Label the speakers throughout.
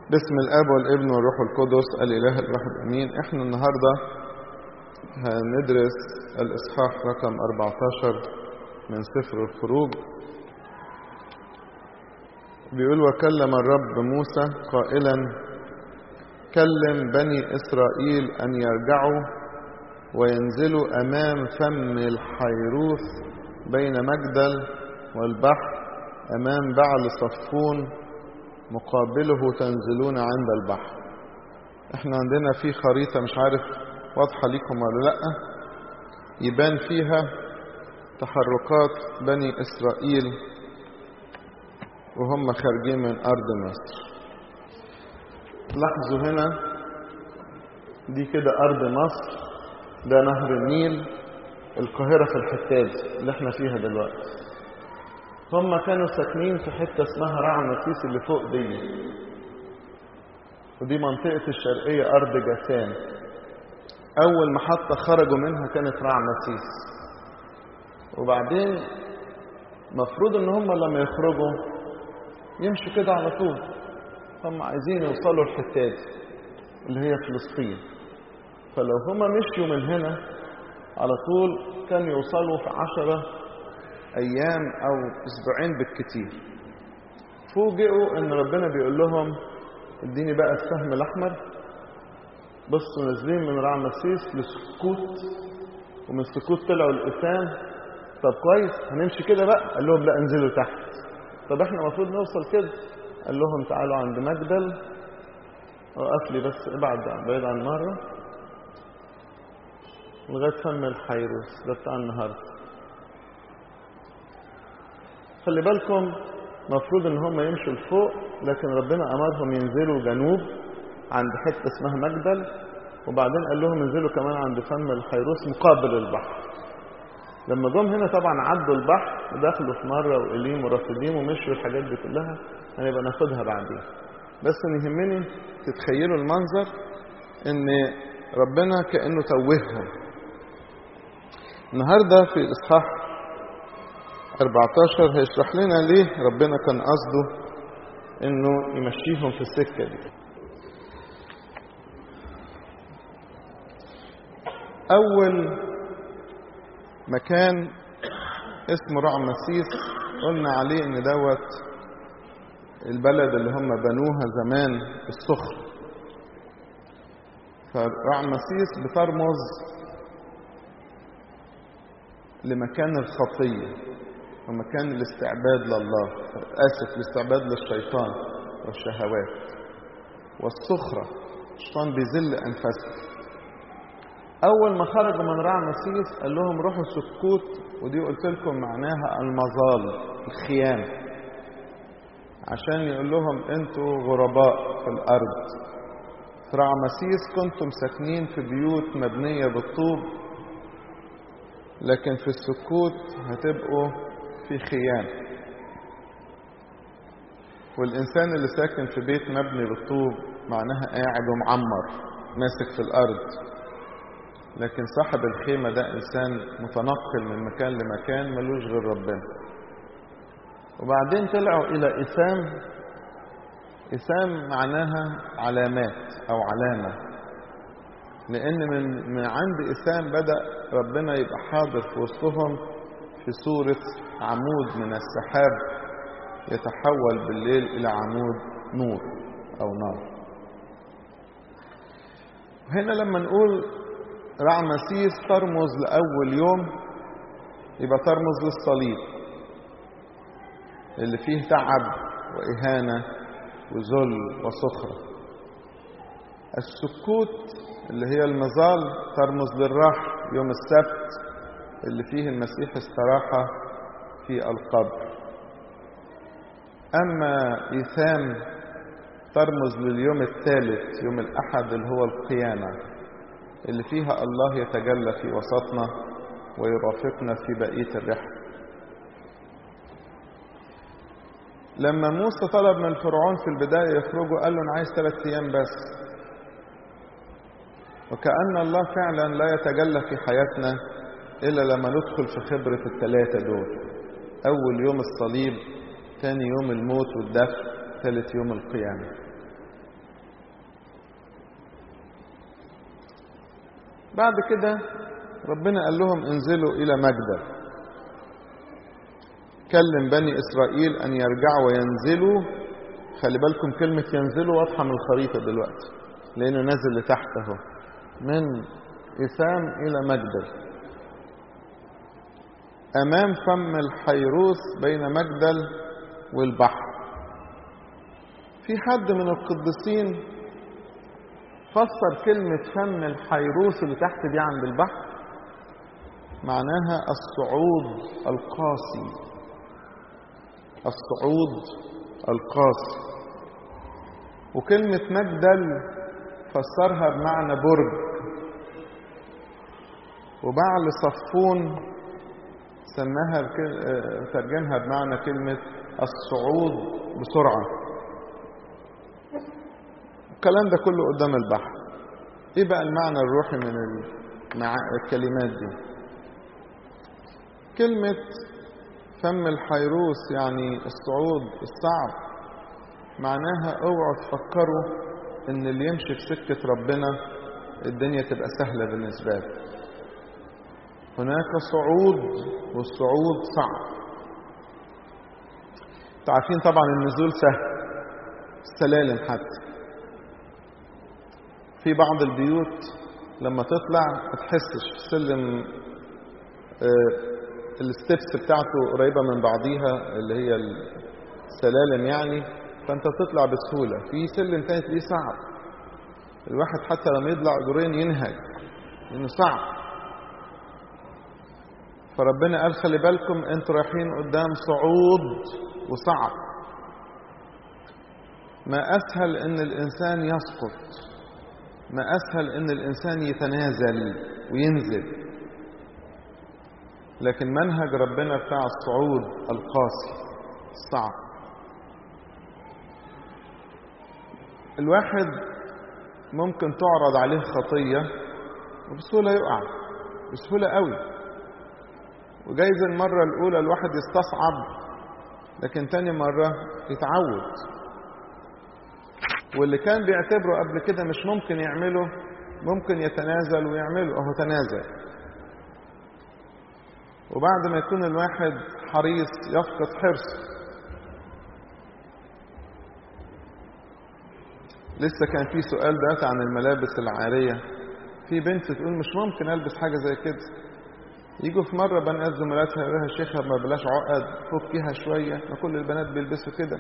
Speaker 1: باسم الاب والابن والروح القدس الاله الواحد امين احنا النهارده هندرس الاصحاح رقم 14 من سفر الخروج بيقول وكلم الرب موسى قائلا كلم بني اسرائيل ان يرجعوا وينزلوا امام فم الحيروث بين مجدل والبحر امام بعل صفون مقابله تنزلون عند البحر احنا عندنا في خريطة مش عارف واضحة ليكم ولا لا يبان فيها تحركات بني اسرائيل وهم خارجين من ارض مصر لاحظوا هنا دي كده ارض مصر ده نهر النيل القاهرة في الحتاج اللي احنا فيها دلوقتي هم كانوا ساكنين في حتة اسمها رعمسيس اللي فوق دي ودي منطقة الشرقية أرض جسان أول محطة خرجوا منها كانت رعمسيس وبعدين مفروض إن هم لما يخرجوا يمشوا كده على طول هم عايزين يوصلوا الحتات اللي هي فلسطين فلو هم مشيوا من هنا على طول كانوا يوصلوا في عشرة أيام أو أسبوعين بالكتير فوجئوا إن ربنا بيقول لهم اديني بقى السهم الأحمر بصوا نازلين من رعمسيس لسكوت ومن سكوت طلعوا الإسام طب كويس هنمشي كده بقى قال لهم لا انزلوا تحت طب احنا المفروض نوصل كده قال لهم تعالوا عند مجدل وقف لي بس ابعد بعيد عن مرة لغاية فم الحيروس ده بتاع النهارده خلي بالكم مفروض ان هم يمشوا لفوق لكن ربنا امرهم ينزلوا جنوب عند حته اسمها مجدل وبعدين قال لهم انزلوا كمان عند فم الحيروس مقابل البحر لما جم هنا طبعا عدوا البحر ودخلوا في مره وإليم ورافدين ومشوا الحاجات دي كلها هنبقى ناخدها بعدين بس ان يهمني تتخيلوا المنظر ان ربنا كانه توههم النهارده في الاصحاح 14 هيشرح لنا ليه ربنا كان قصده انه يمشيهم في السكه دي اول مكان اسمه رعمسيس قلنا عليه ان دوت البلد اللي هم بنوها زمان الصخر فرعمسيس بترمز لمكان الخطيه ومكان الاستعباد لله آسف الاستعباد للشيطان والشهوات والسخرة الشيطان بيذل أنفسه أول ما خرجوا من رعمسيس قال لهم روحوا سكوت ودي قلت لكم معناها المظال الخيام عشان يقول لهم انتوا غرباء في الأرض في رعمسيس كنتم ساكنين في بيوت مبنية بالطوب لكن في السكوت هتبقوا في خيام والإنسان اللي ساكن في بيت مبني بالطوب معناها قاعد ومعمر ماسك في الأرض لكن صاحب الخيمة ده إنسان متنقل من مكان لمكان ملوش غير ربنا وبعدين طلعوا إلى إسام إسام معناها علامات أو علامة لأن من, من عند إسام بدأ ربنا يبقى حاضر في وسطهم في صورة عمود من السحاب يتحول بالليل إلى عمود نور أو نار هنا لما نقول رعمسيس ترمز لأول يوم يبقى ترمز للصليب اللي فيه تعب وإهانة وذل وسخرة السكوت اللي هي المظال ترمز للراحة يوم السبت اللي فيه المسيح استراحة في القبر أما إيثام ترمز لليوم الثالث يوم الأحد اللي هو القيامة اللي فيها الله يتجلى في وسطنا ويرافقنا في بقية الرحلة لما موسى طلب من فرعون في البداية يخرجوا قال له أنا عايز ثلاث أيام بس وكأن الله فعلا لا يتجلى في حياتنا إلا لما ندخل في خبرة الثلاثة دول أول يوم الصليب ثاني يوم الموت والدفن ثالث يوم القيامة بعد كده ربنا قال لهم انزلوا إلى مجدل كلم بني إسرائيل أن يرجعوا وينزلوا خلي بالكم كلمة ينزلوا واضحة من الخريطة دلوقتي لأنه نازل لتحت اهو من إثام إلى مجدل أمام فم الحيروس بين مجدل والبحر في حد من القديسين فسر كلمة فم الحيروس اللي تحت دي عند البحر معناها الصعود القاسي الصعود القاسي وكلمة مجدل فسرها بمعنى برج وبعل صفون سماها ترجمها بمعنى كلمة الصعود بسرعة الكلام ده كله قدام البحر ايه بقى المعنى الروحي من الكلمات دي كلمة فم الحيروس يعني الصعود الصعب معناها اوعوا تفكروا ان اللي يمشي في سكة ربنا الدنيا تبقى سهلة بالنسبة له هناك صعود والصعود صعب عارفين طبعا النزول سهل السلالم حتى في بعض البيوت لما تطلع ما تحسش السلم آه الستبس بتاعته قريبه من بعضيها اللي هي السلالم يعني فانت تطلع بسهوله في سلم تاني تلاقيه صعب الواحد حتى لما يطلع دورين ينهج لانه صعب فربنا قال خلي بالكم انتوا رايحين قدام صعود وصعب ما اسهل ان الانسان يسقط ما اسهل ان الانسان يتنازل وينزل لكن منهج ربنا بتاع الصعود القاسي الصعب الواحد ممكن تعرض عليه خطية وبسهولة يقع بسهولة قوي وجايز المرة الأولى الواحد يستصعب لكن تاني مرة يتعود واللي كان بيعتبره قبل كده مش ممكن يعمله ممكن يتنازل ويعمله اهو تنازل وبعد ما يكون الواحد حريص يفقد حرصه لسه كان في سؤال دلوقتي عن الملابس العارية في بنت تقول مش ممكن البس حاجة زي كده يجوا في مرة بنات زملاتها يقولوا لها شيخة ما بلاش عقد فكيها شوية ما كل البنات بيلبسوا كده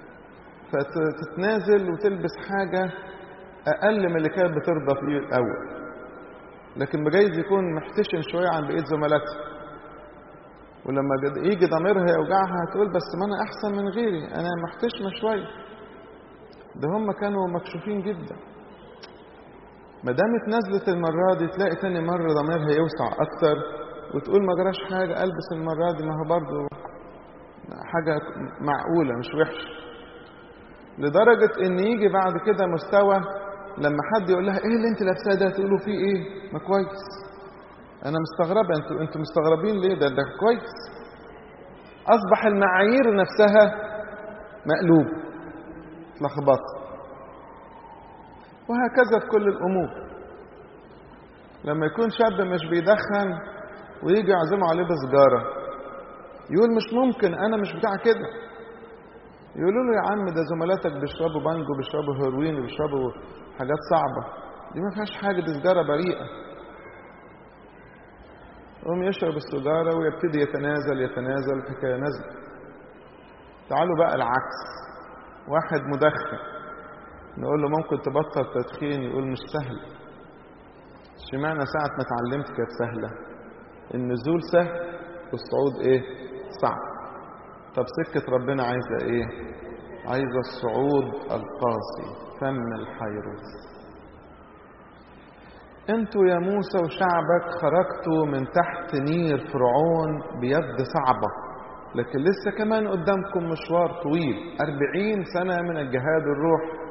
Speaker 1: فتتنازل وتلبس حاجة أقل من اللي كانت بترضى فيه الأول لكن بجايز يكون محتشم شوية عن بقية زملاتها ولما يجي ضميرها يوجعها تقول بس ما أنا أحسن من غيري أنا محتشمة شوية ده هم كانوا مكشوفين جدا ما دامت نزلت المرة دي تلاقي تاني مرة ضميرها يوسع أكتر وتقول ما جراش حاجة ألبس المرة دي ما هو برضه حاجة معقولة مش وحشة لدرجة إن يجي بعد كده مستوى لما حد يقول لها إيه اللي أنت لابساه ده تقولوا فيه إيه؟ ما كويس أنا مستغربة أنتوا أنتوا مستغربين ليه؟ ده ده كويس أصبح المعايير نفسها مقلوب لخبط وهكذا في كل الأمور لما يكون شاب مش بيدخن ويجي يعزمه عليه بسجارة يقول مش ممكن أنا مش بتاع كده يقولوا له يا عم ده زملاتك بيشربوا بانجو بيشربوا هيروين وبيشربوا حاجات صعبة دي ما فيهاش حاجة دي سجارة بريئة يقوم يشرب السجارة ويبتدي يتنازل يتنازل الحكاية نزل تعالوا بقى العكس واحد مدخن نقول له ممكن تبطل تدخين يقول مش سهل اشمعنى ساعة ما اتعلمت كانت سهلة النزول سهل والصعود ايه صعب طب سكة ربنا عايزة ايه عايزة الصعود القاسي فم الحيروس انتوا يا موسى وشعبك خرجتوا من تحت نير فرعون بيد صعبة لكن لسه كمان قدامكم مشوار طويل أربعين سنة من الجهاد الروح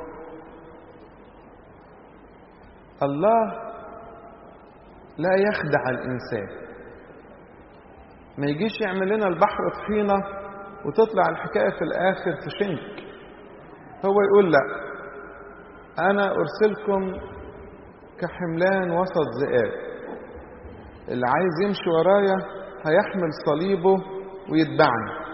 Speaker 1: الله لا يخدع الإنسان ما يجيش يعمل لنا البحر طحينة وتطلع الحكاية في الآخر تشنك هو يقول لا أنا أرسلكم كحملان وسط ذئاب اللي عايز يمشي ورايا هيحمل صليبه ويتبعني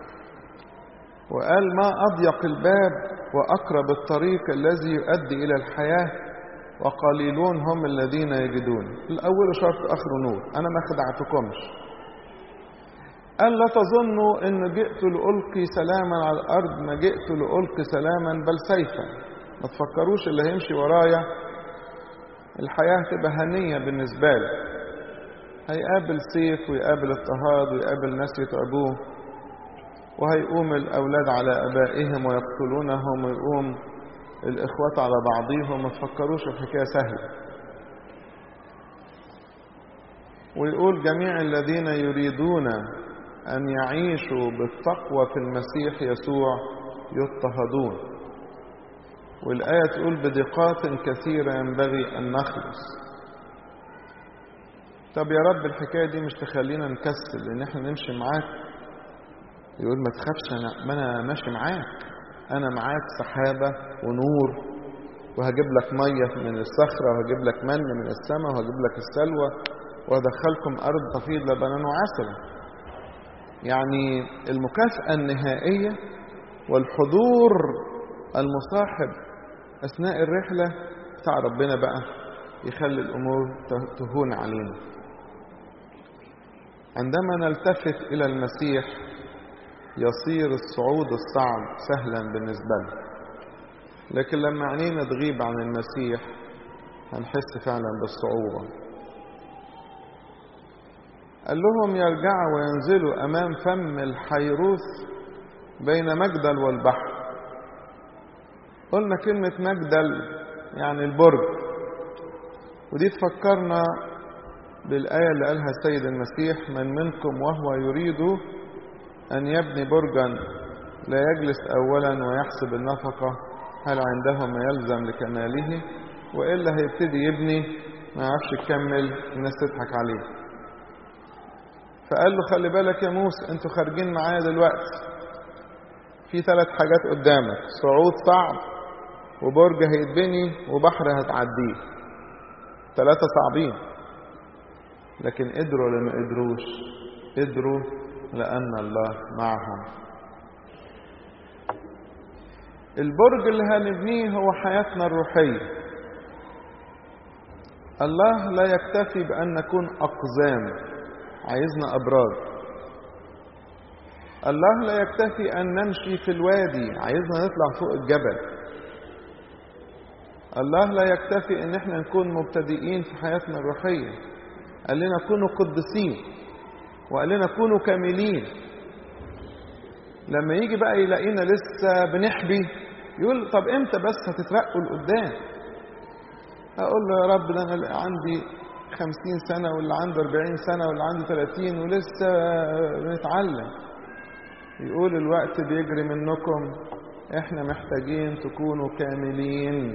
Speaker 1: وقال ما أضيق الباب وأقرب الطريق الذي يؤدي إلى الحياة وقليلون هم الذين يجدون الأول شرط آخر نور أنا ما خدعتكمش قال لا تظنوا ان جئت لألقي سلاما على الأرض ما جئت لألقي سلاما بل سيفا ما تفكروش اللي هيمشي ورايا الحياة تبقى هنية بالنسبة له هيقابل سيف ويقابل اضطهاد ويقابل ناس يتعبوه وهيقوم الأولاد على أبائهم ويقتلونهم ويقوم الإخوات على بعضهم ما تفكروش الحكاية سهلة ويقول جميع الذين يريدون أن يعيشوا بالتقوى في المسيح يسوع يضطهدون والآية تقول بدقات كثيرة ينبغي أن نخلص طب يا رب الحكاية دي مش تخلينا نكسل إن احنا نمشي معاك يقول ما تخافش أنا ما أنا ماشي معاك أنا معاك سحابة ونور وهجيب لك مية من الصخرة وهجيب لك من من السماء وهجيب لك السلوى وأدخلكم أرض تفيض لبنان وعسلا يعني المكافأة النهائية والحضور المصاحب أثناء الرحلة بتاع ربنا بقى يخلي الأمور تهون علينا عندما نلتفت إلى المسيح يصير الصعود الصعب سهلا بالنسبة لنا لكن لما عينينا تغيب عن المسيح هنحس فعلا بالصعوبة قال لهم يرجعوا وينزلوا أمام فم الحيروث بين مجدل والبحر قلنا كلمة مجدل يعني البرج ودي تفكرنا بالآية اللي قالها السيد المسيح من منكم وهو يريد أن يبني برجا لا يجلس أولا ويحسب النفقة هل عنده ما يلزم لكماله وإلا هيبتدي يبني ما يعرفش يكمل الناس تضحك عليه فقال له خلي بالك يا موسى انتوا خارجين معايا دلوقتي في ثلاث حاجات قدامك صعود صعب وبرج هيتبني وبحر هتعديه ثلاثة صعبين لكن قدروا ولا ما قدروش قدروا لأن الله معهم البرج اللي هنبنيه هو حياتنا الروحية الله لا يكتفي بأن نكون أقزام عايزنا أبراج الله لا يكتفي أن نمشي في الوادي عايزنا نطلع فوق الجبل الله لا يكتفي أن احنا نكون مبتدئين في حياتنا الروحية قال لنا كونوا قدسين وقال لنا كونوا كاملين لما يجي بقى يلاقينا لسه بنحبي يقول طب امتى بس هتترقوا لقدام اقول له يا رب ده انا عندي خمسين سنة واللي عنده أربعين سنة واللي عنده ثلاثين ولسه بنتعلم يقول الوقت بيجري منكم احنا محتاجين تكونوا كاملين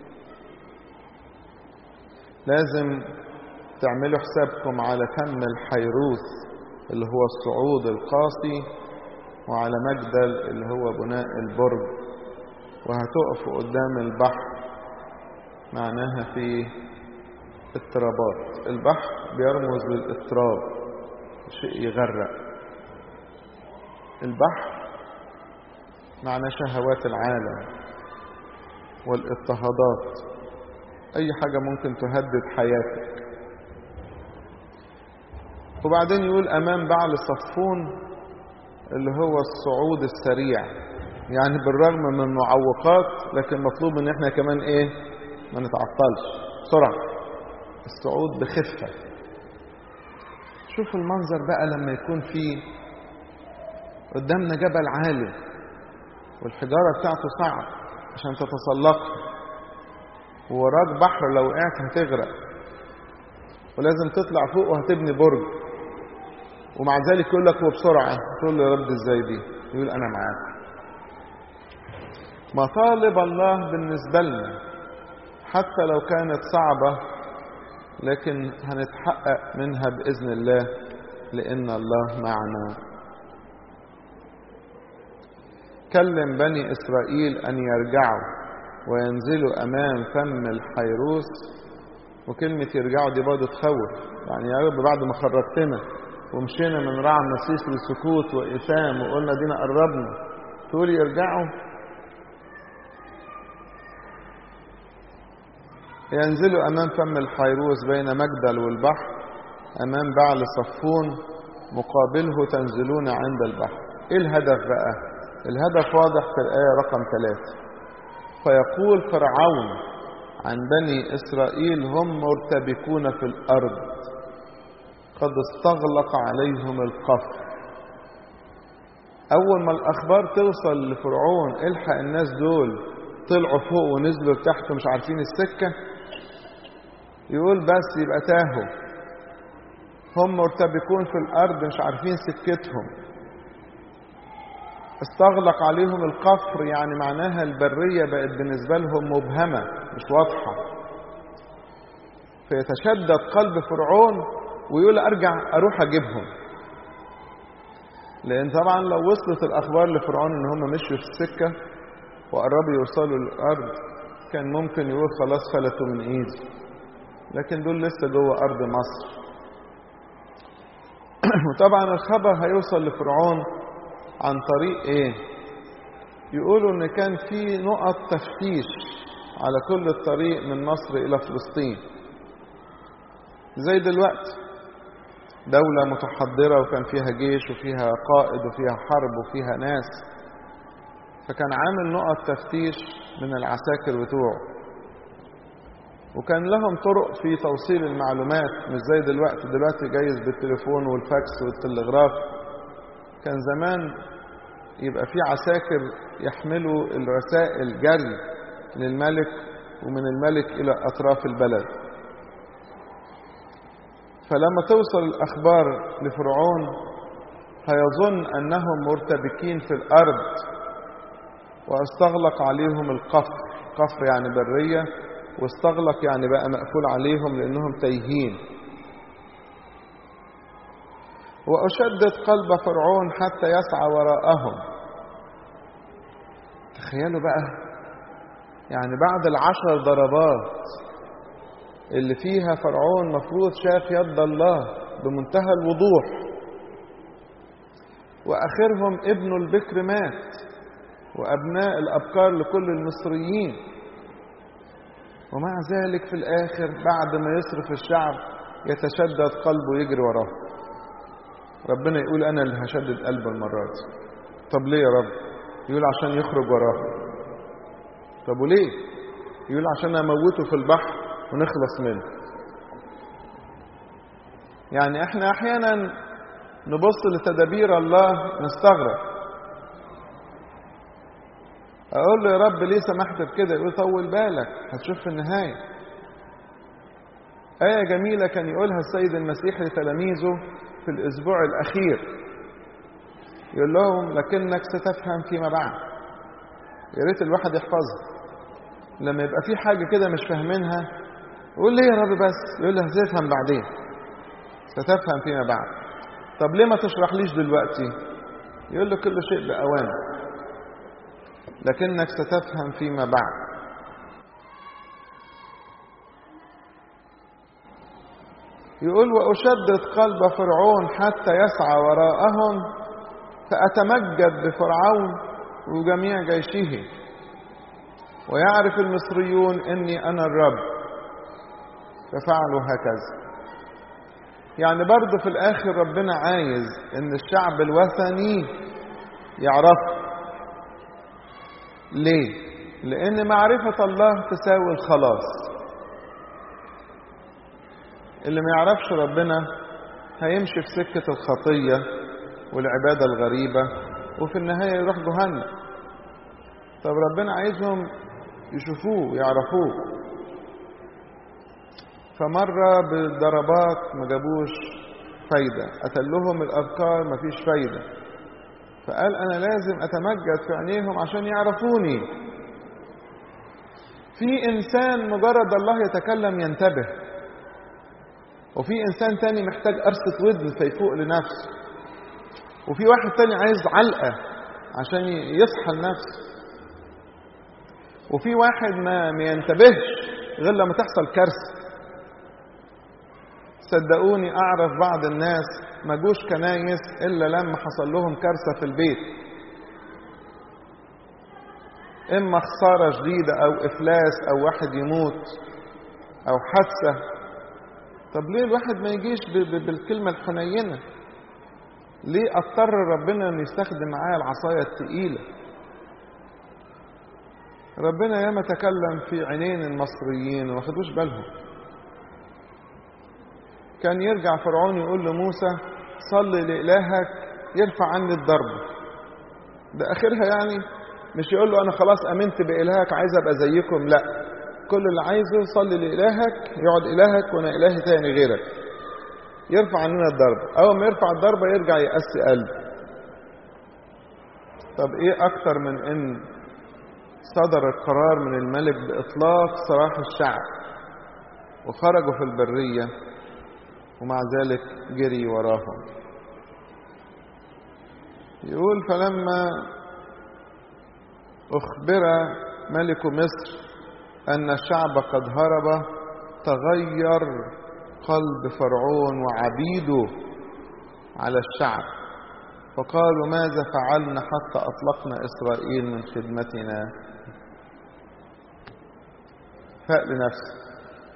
Speaker 1: لازم تعملوا حسابكم على فم الحيروث اللي هو الصعود القاسي وعلى مجدل اللي هو بناء البرج وهتقفوا قدام البحر معناها في اضطرابات البحر بيرمز للاضطراب شيء يغرق البحر معناه شهوات العالم والاضطهادات اي حاجة ممكن تهدد حياتك وبعدين يقول امام بعل صفون اللي هو الصعود السريع يعني بالرغم من المعوقات لكن مطلوب ان احنا كمان ايه ما نتعطلش بسرعه الصعود بخفة شوف المنظر بقى لما يكون فيه قدامنا جبل عالي والحجارة بتاعته صعب عشان تتسلقه ووراك بحر لو وقعت هتغرق ولازم تطلع فوق وهتبني برج ومع ذلك يقول لك وبسرعة تقول له يا رب ازاي دي يقول انا معاك مطالب الله بالنسبة لنا حتى لو كانت صعبة لكن هنتحقق منها بإذن الله لأن الله معنا كلم بني إسرائيل أن يرجعوا وينزلوا أمام فم الحيروس وكلمة يرجعوا دي برضه تخوف يعني يا رب بعد ما خرجتنا ومشينا من رعى النسيس لسكوت وإثام وقلنا دينا قربنا تقول يرجعوا ينزلوا أمام فم الحيروس بين مجدل والبحر أمام بعل صفون مقابله تنزلون عند البحر إيه الهدف بقى الهدف واضح في الآية رقم ثلاثة فيقول فرعون عن بني إسرائيل هم مرتبكون في الأرض قد استغلق عليهم القفر أول ما الأخبار توصل لفرعون الحق الناس دول طلعوا فوق ونزلوا تحت ومش عارفين السكة يقول بس يبقى تاهوا هم مرتبكون في الأرض مش عارفين سكتهم استغلق عليهم القفر يعني معناها البرية بقت بالنسبة لهم مبهمة مش واضحة فيتشدد قلب فرعون ويقول أرجع أروح أجيبهم لأن طبعا لو وصلت الأخبار لفرعون إن هم مشوا في السكة وقربوا يوصلوا للأرض كان ممكن يقول خلاص فلتوا من إيدي لكن دول لسه جوه أرض مصر وطبعا الخبر هيوصل لفرعون عن طريق ايه يقولوا ان كان في نقط تفتيش على كل الطريق من مصر الى فلسطين زي دلوقتي دولة متحضرة وكان فيها جيش وفيها قائد وفيها حرب وفيها ناس فكان عامل نقط تفتيش من العساكر بتوعه وكان لهم طرق في توصيل المعلومات مش زي دلوقتي دلوقتي جايز بالتليفون والفاكس والتلغراف كان زمان يبقى في عساكر يحملوا الرسائل جري للملك ومن الملك إلى أطراف البلد فلما توصل الأخبار لفرعون هيظن أنهم مرتبكين في الأرض واستغلق عليهم القفر قفر يعني برية واستغلق يعني بقى مقفول عليهم لأنهم تايهين وأشدد قلب فرعون حتى يسعى وراءهم تخيلوا بقى يعني بعد العشر ضربات اللي فيها فرعون مفروض شاف يد الله بمنتهى الوضوح وآخرهم ابنه البكر مات وأبناء الأبكار لكل المصريين ومع ذلك في الآخر بعد ما يصرف الشعب يتشدد قلبه يجري وراه ربنا يقول أنا اللي هشدد قلبه المرة دي طب ليه يا رب يقول عشان يخرج وراه طب وليه يقول عشان أموته في البحر ونخلص منه يعني احنا احيانا نبص لتدابير الله نستغرب اقول له يا رب ليه سمحت بكده يقول طول بالك هتشوف في النهايه آية جميلة كان يقولها السيد المسيح لتلاميذه في الأسبوع الأخير يقول لهم لكنك ستفهم فيما بعد يا ريت الواحد يحفظها لما يبقى في حاجة كده مش فاهمينها يقول ليه يا رب بس يقول له هتفهم بعدين ستفهم فيما بعد طب ليه ما تشرحليش دلوقتي يقول له كل شيء بأوانه لكنك ستفهم فيما بعد يقول وأشدد قلب فرعون حتى يسعى وراءهم فأتمجد بفرعون وجميع جيشه ويعرف المصريون إني أنا الرب ففعلوا هكذا يعني برضه في الآخر ربنا عايز إن الشعب الوثني يعرفه ليه؟ لأن معرفة الله تساوي الخلاص اللي ما يعرفش ربنا هيمشي في سكة الخطية والعبادة الغريبة وفي النهاية يروح جهنم طب ربنا عايزهم يشوفوه يعرفوه فمرة بالضربات ما جابوش فايدة أتلهم الأذكار ما فيش فايدة فقال أنا لازم أتمجد في عينيهم عشان يعرفوني في إنسان مجرد الله يتكلم ينتبه وفي إنسان تاني محتاج قرصة ودن فيفوق لنفسه وفي واحد تاني عايز علقة عشان يصحى لنفسه وفي واحد ما, ما ينتبهش غير لما تحصل كارثة صدقوني أعرف بعض الناس ما جوش كنايس إلا لما حصل لهم كارثة في البيت إما خسارة شديدة أو إفلاس أو واحد يموت أو حادثة طب ليه الواحد ما يجيش بالكلمة الحنينة ليه اضطر ربنا انه يستخدم معايا العصايه الثقيله ربنا ياما تكلم في عينين المصريين وما خدوش بالهم كان يرجع فرعون يقول لموسى صلي لإلهك يرفع عني الضرب ده آخرها يعني مش يقول له أنا خلاص أمنت بإلهك عايز أبقى زيكم لا كل اللي عايزه صلي لإلهك يقعد إلهك وأنا إله تاني غيرك يرفع عننا الضرب اول ما يرفع الضربه يرجع يقسي قلب طب ايه اكتر من ان صدر القرار من الملك باطلاق سراح الشعب وخرجوا في البريه ومع ذلك جري وراهم يقول فلما اخبر ملك مصر ان الشعب قد هرب تغير قلب فرعون وعبيده على الشعب فقالوا ماذا فعلنا حتى أطلقنا إسرائيل من خدمتنا فاق لنفسه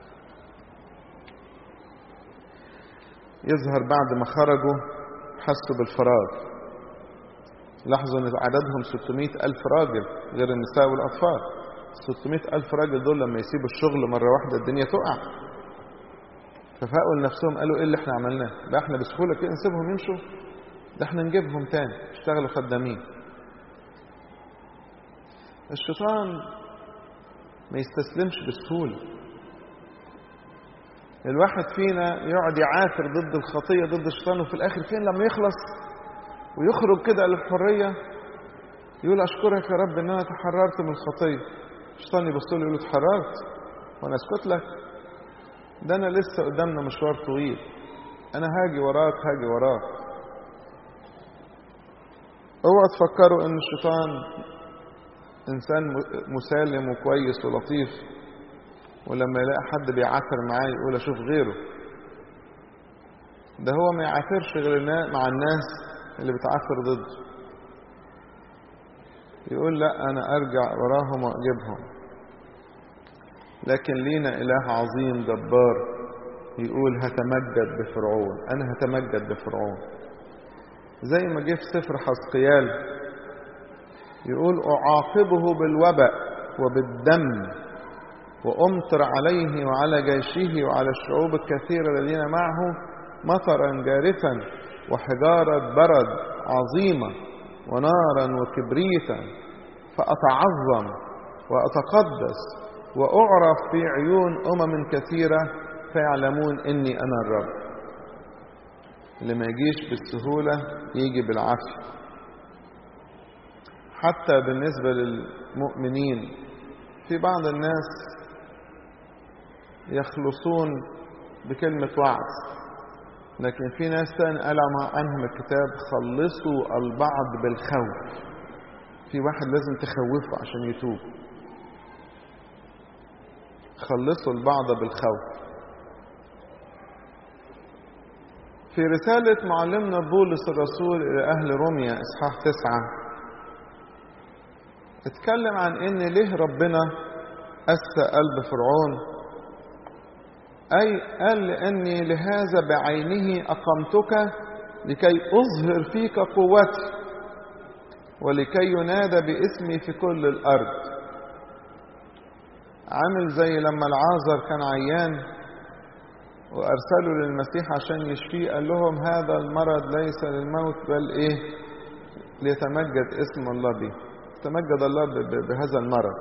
Speaker 1: يظهر بعد ما خرجوا حسوا بالفراغ لاحظوا ان عددهم 600 ألف راجل غير النساء والأطفال 600 ألف راجل دول لما يسيبوا الشغل مرة واحدة الدنيا تقع ففاقوا لنفسهم قالوا ايه اللي احنا عملناه ده احنا بسهولة كده نسيبهم يمشوا ده احنا نجيبهم تاني يشتغلوا خدامين الشيطان ما يستسلمش بسهولة الواحد فينا يقعد يعافر ضد الخطية ضد الشيطان وفي الآخر فين لما يخلص ويخرج كده للحرية يقول أشكرك يا رب إن أنا تحررت من الخطية الشيطان يبص له يقول له اتحررت وأنا أسكت لك ده أنا لسه قدامنا مشوار طويل أنا هاجي وراك هاجي وراك اوعوا تفكروا ان الشيطان انسان مسالم وكويس ولطيف ولما يلاقي حد بيعافر معاه يقول اشوف غيره ده هو ما يعافرش غير مع الناس اللي بتعافر ضده يقول لا انا ارجع وراهم واجيبهم لكن لينا اله عظيم جبار يقول هتمجد بفرعون انا هتمجد بفرعون زي ما جه في سفر حسقيال يقول أعاقبه بالوباء وبالدم وأمطر عليه وعلى جيشه وعلى الشعوب الكثيرة الذين معه مطرا جارفا وحجارة برد عظيمة ونارا وكبريتا فأتعظم وأتقدس وأعرف في عيون أمم كثيرة فيعلمون إني أنا الرب اللي ما يجيش بالسهولة يجي بالعافية حتى بالنسبة للمؤمنين في بعض الناس يخلصون بكلمة وعظ لكن في ناس تاني قال عنهم الكتاب خلصوا البعض بالخوف في واحد لازم تخوفه عشان يتوب خلصوا البعض بالخوف في رسالة معلمنا بولس الرسول إلى أهل روميا إصحاح تسعة اتكلم عن إن ليه ربنا أسى قلب فرعون أي قال لأني لهذا بعينه أقمتك لكي أظهر فيك قوتي ولكي ينادى باسمي في كل الأرض عامل زي لما العازر كان عيان وأرسلوا للمسيح عشان يشفيه قال لهم هذا المرض ليس للموت بل إيه ليتمجد اسم الله به يتمجد الله بهذا المرض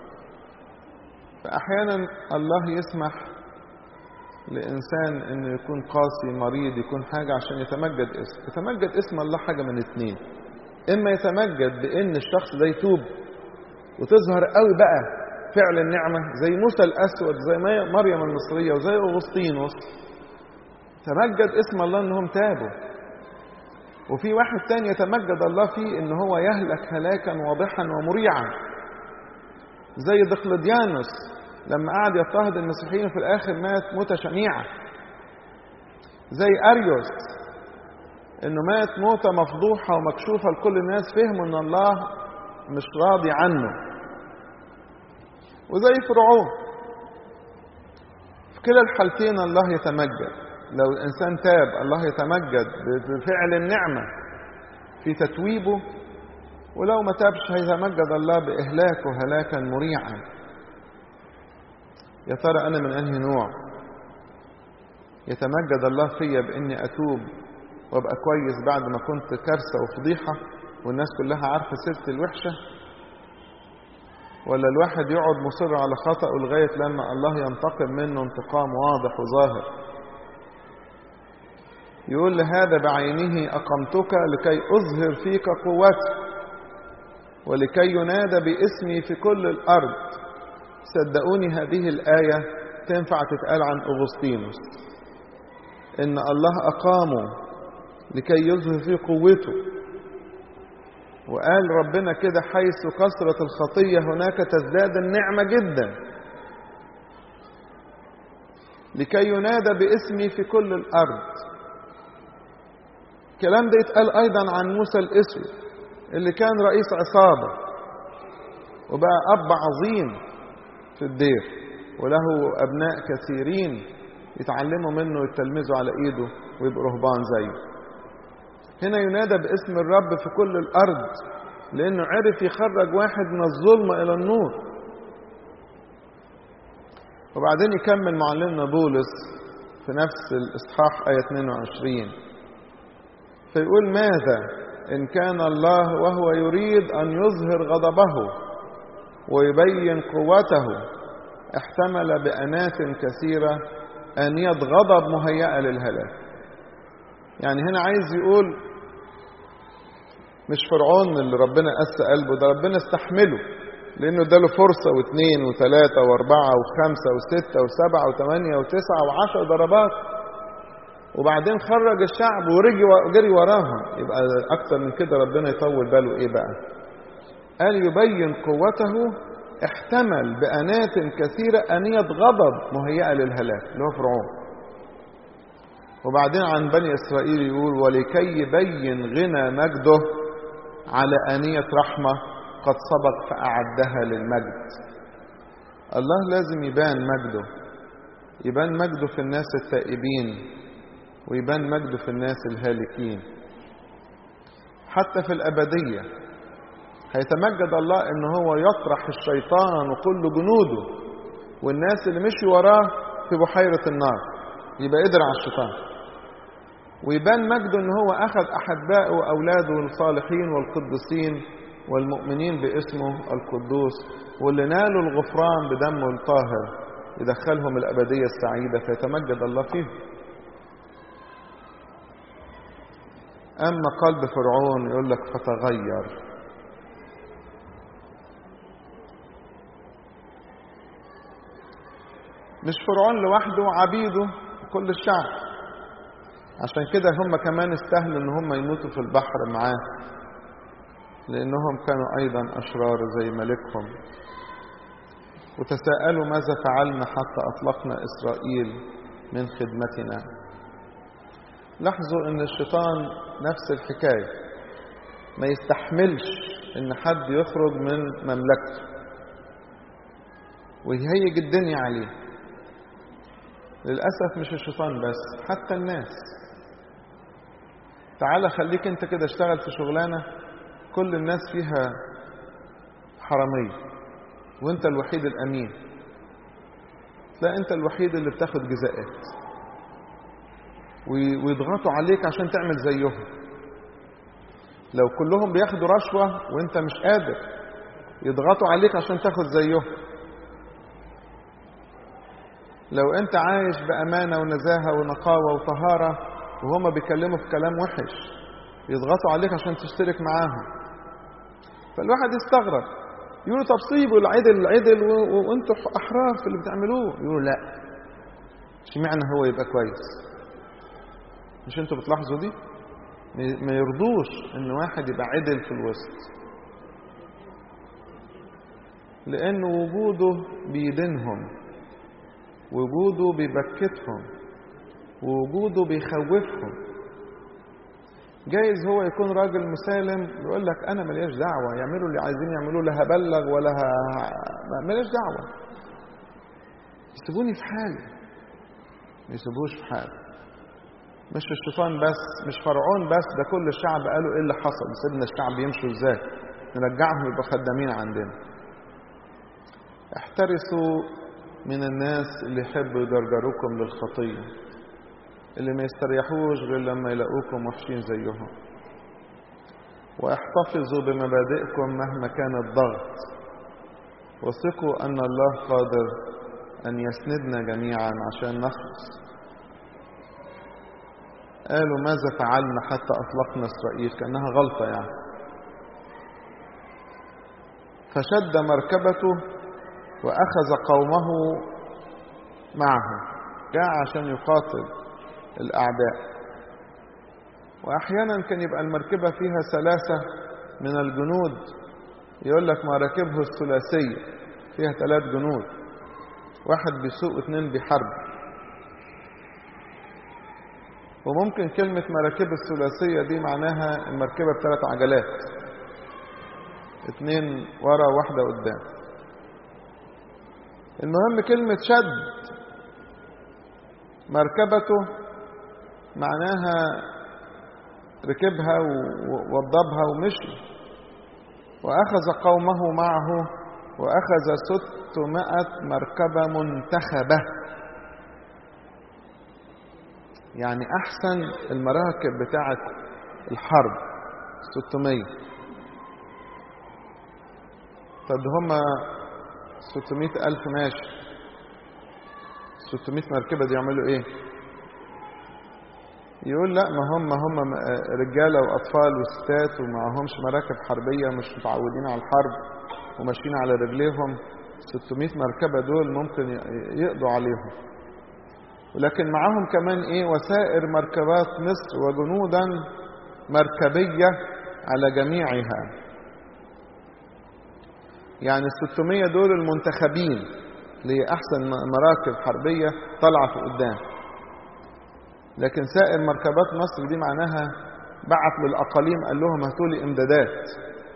Speaker 1: فأحيانا الله يسمح لإنسان إنه يكون قاسي مريض يكون حاجة عشان يتمجد اسم يتمجد اسم الله حاجة من اتنين إما يتمجد بإن الشخص ده يتوب وتظهر قوي بقى فعل النعمة زي موسى الأسود زي مريم المصرية وزي أغسطينوس تمجد اسم الله إنهم تابوا وفي واحد تاني يتمجد الله فيه إن هو يهلك هلاكا واضحا ومريعا زي دقلديانوس لما قعد يضطهد المسيحيين في الآخر مات موتة شنيعة زي أريوس إنه مات موتة مفضوحة ومكشوفة لكل الناس فهموا إن الله مش راضي عنه وزي فرعون في كلا الحالتين الله يتمجد لو الإنسان تاب الله يتمجد بفعل النعمة في تتويبه ولو ما تابش هيتمجد الله بإهلاكه هلاكا مريعا يا ترى أنا من أنهي نوع يتمجد الله فيا بإني أتوب وأبقى كويس بعد ما كنت كارثة وفضيحة والناس كلها عارفة سيرتي الوحشة ولا الواحد يقعد مصر على خطأه لغاية لما الله ينتقم منه انتقام واضح وظاهر يقول لهذا بعينه أقمتك لكي أظهر فيك قوتي ولكي ينادى باسمي في كل الأرض صدقوني هذه الآية تنفع تتقال عن أغسطينوس إن الله أقامه لكي يظهر فيه قوته وقال ربنا كده حيث كثرة الخطية هناك تزداد النعمة جدا لكي ينادى باسمي في كل الأرض الكلام ده يتقال أيضا عن موسى الأسود اللي كان رئيس عصابة وبقى أب عظيم في الدير وله أبناء كثيرين يتعلموا منه ويتلمذوا على إيده ويبقوا رهبان زيه هنا ينادى باسم الرب في كل الأرض لأنه عرف يخرج واحد من الظلمة إلى النور وبعدين يكمل معلمنا بولس في نفس الإصحاح آية 22 فيقول ماذا إن كان الله وهو يريد أن يظهر غضبه ويبين قوته احتمل بأنات كثيرة أنية غضب مهيئة للهلاك يعني هنا عايز يقول مش فرعون اللي ربنا قس قلبه ده ربنا استحمله لأنه اداله فرصة واثنين وثلاثة وأربعة وخمسة وستة وسبعة وثمانية وتسعة وعشر ضربات وبعدين خرج الشعب ورجي وجري وراهم يبقى أكتر من كده ربنا يطول باله إيه بقى قال يبين قوته احتمل بأنات كثيرة أنية غضب مهيئة للهلاك اللي هو فرعون وبعدين عن بني إسرائيل يقول ولكي يبين غنى مجده على آنية رحمة قد سبق فأعدها للمجد الله لازم يبان مجده يبان مجده في الناس التائبين ويبان مجده في الناس الهالكين حتى في الأبدية هيتمجد الله ان هو يطرح الشيطان وكل جنوده والناس اللي مشوا وراه في بحيرة النار يبقى قدر على الشيطان ويبان مجده ان هو اخذ احبائه واولاده الصالحين والقديسين والمؤمنين باسمه القدوس واللي نالوا الغفران بدمه الطاهر يدخلهم الابديه السعيده فيتمجد الله فيهم اما قلب فرعون يقول لك فتغير مش فرعون لوحده عبيده كل الشعب عشان كده هم كمان استاهلوا ان هم يموتوا في البحر معاه لانهم كانوا ايضا اشرار زي ملكهم وتساءلوا ماذا فعلنا حتى اطلقنا اسرائيل من خدمتنا لاحظوا ان الشيطان نفس الحكايه ما يستحملش ان حد يخرج من مملكته ويهيج الدنيا عليه للاسف مش الشيطان بس حتى الناس تعالى خليك انت كده اشتغل في شغلانه كل الناس فيها حراميه وانت الوحيد الامين تلاقي انت الوحيد اللي بتاخد جزاءات ويضغطوا عليك عشان تعمل زيهم لو كلهم بياخدوا رشوه وانت مش قادر يضغطوا عليك عشان تاخد زيهم لو انت عايش بامانه ونزاهه ونقاوه وطهاره وهما بيكلموا في كلام وحش يضغطوا عليك عشان تشترك معاهم فالواحد يستغرب يقولوا طب سيبوا العدل العدل وانتوا احرار في اللي بتعملوه يقولوا لا اشمعنى هو يبقى كويس مش انتوا بتلاحظوا دي ما يرضوش ان واحد يبقى عدل في الوسط لان وجوده بيدينهم وجوده بيبكتهم ووجوده بيخوفهم جايز هو يكون راجل مسالم يقول لك انا ملياش دعوه يعملوا اللي عايزين يعملوه لا هبلغ ولا ه... ملياش دعوه يسيبوني في حالي ما يسيبوش في حالي مش الشيطان بس مش فرعون بس ده كل الشعب قالوا ايه اللي حصل سيبنا الشعب يمشوا ازاي نرجعهم يبقى خدامين عندنا احترسوا من الناس اللي يحبوا يجرجروكم للخطيه اللي ما يستريحوش غير لما يلاقوكم وحشين زيهم واحتفظوا بمبادئكم مهما كان الضغط وثقوا أن الله قادر أن يسندنا جميعا عشان نخلص قالوا ماذا فعلنا حتى أطلقنا إسرائيل كأنها غلطة يعني فشد مركبته وأخذ قومه معه جاء عشان يقاتل الأعداء وأحيانا كان يبقى المركبة فيها ثلاثة من الجنود يقول لك مراكبه الثلاثية فيها ثلاث جنود واحد بيسوق واثنين بيحارب وممكن كلمة مراكب الثلاثية دي معناها المركبة بثلاث عجلات اثنين ورا واحدة قدام المهم كلمة شد مركبته معناها ركبها ووضبها ومشي وأخذ قومه معه وأخذ ستمائة مركبة منتخبة يعني أحسن المراكب بتاعة الحرب 600 طب هما 600 ألف ماشي 600 مركبة دي يعملوا إيه؟ يقول لا ما هم هم رجاله واطفال وستات ومعهمش مراكب حربيه مش متعودين على الحرب وماشيين على رجليهم 600 مركبه دول ممكن يقضوا عليهم ولكن معاهم كمان ايه وسائر مركبات مصر وجنودا مركبيه على جميعها يعني ال 600 دول المنتخبين لأحسن مراكب حربية طالعة في قدام لكن سائر مركبات مصر دي معناها بعت للأقاليم قال لهم هاتوا لي إمدادات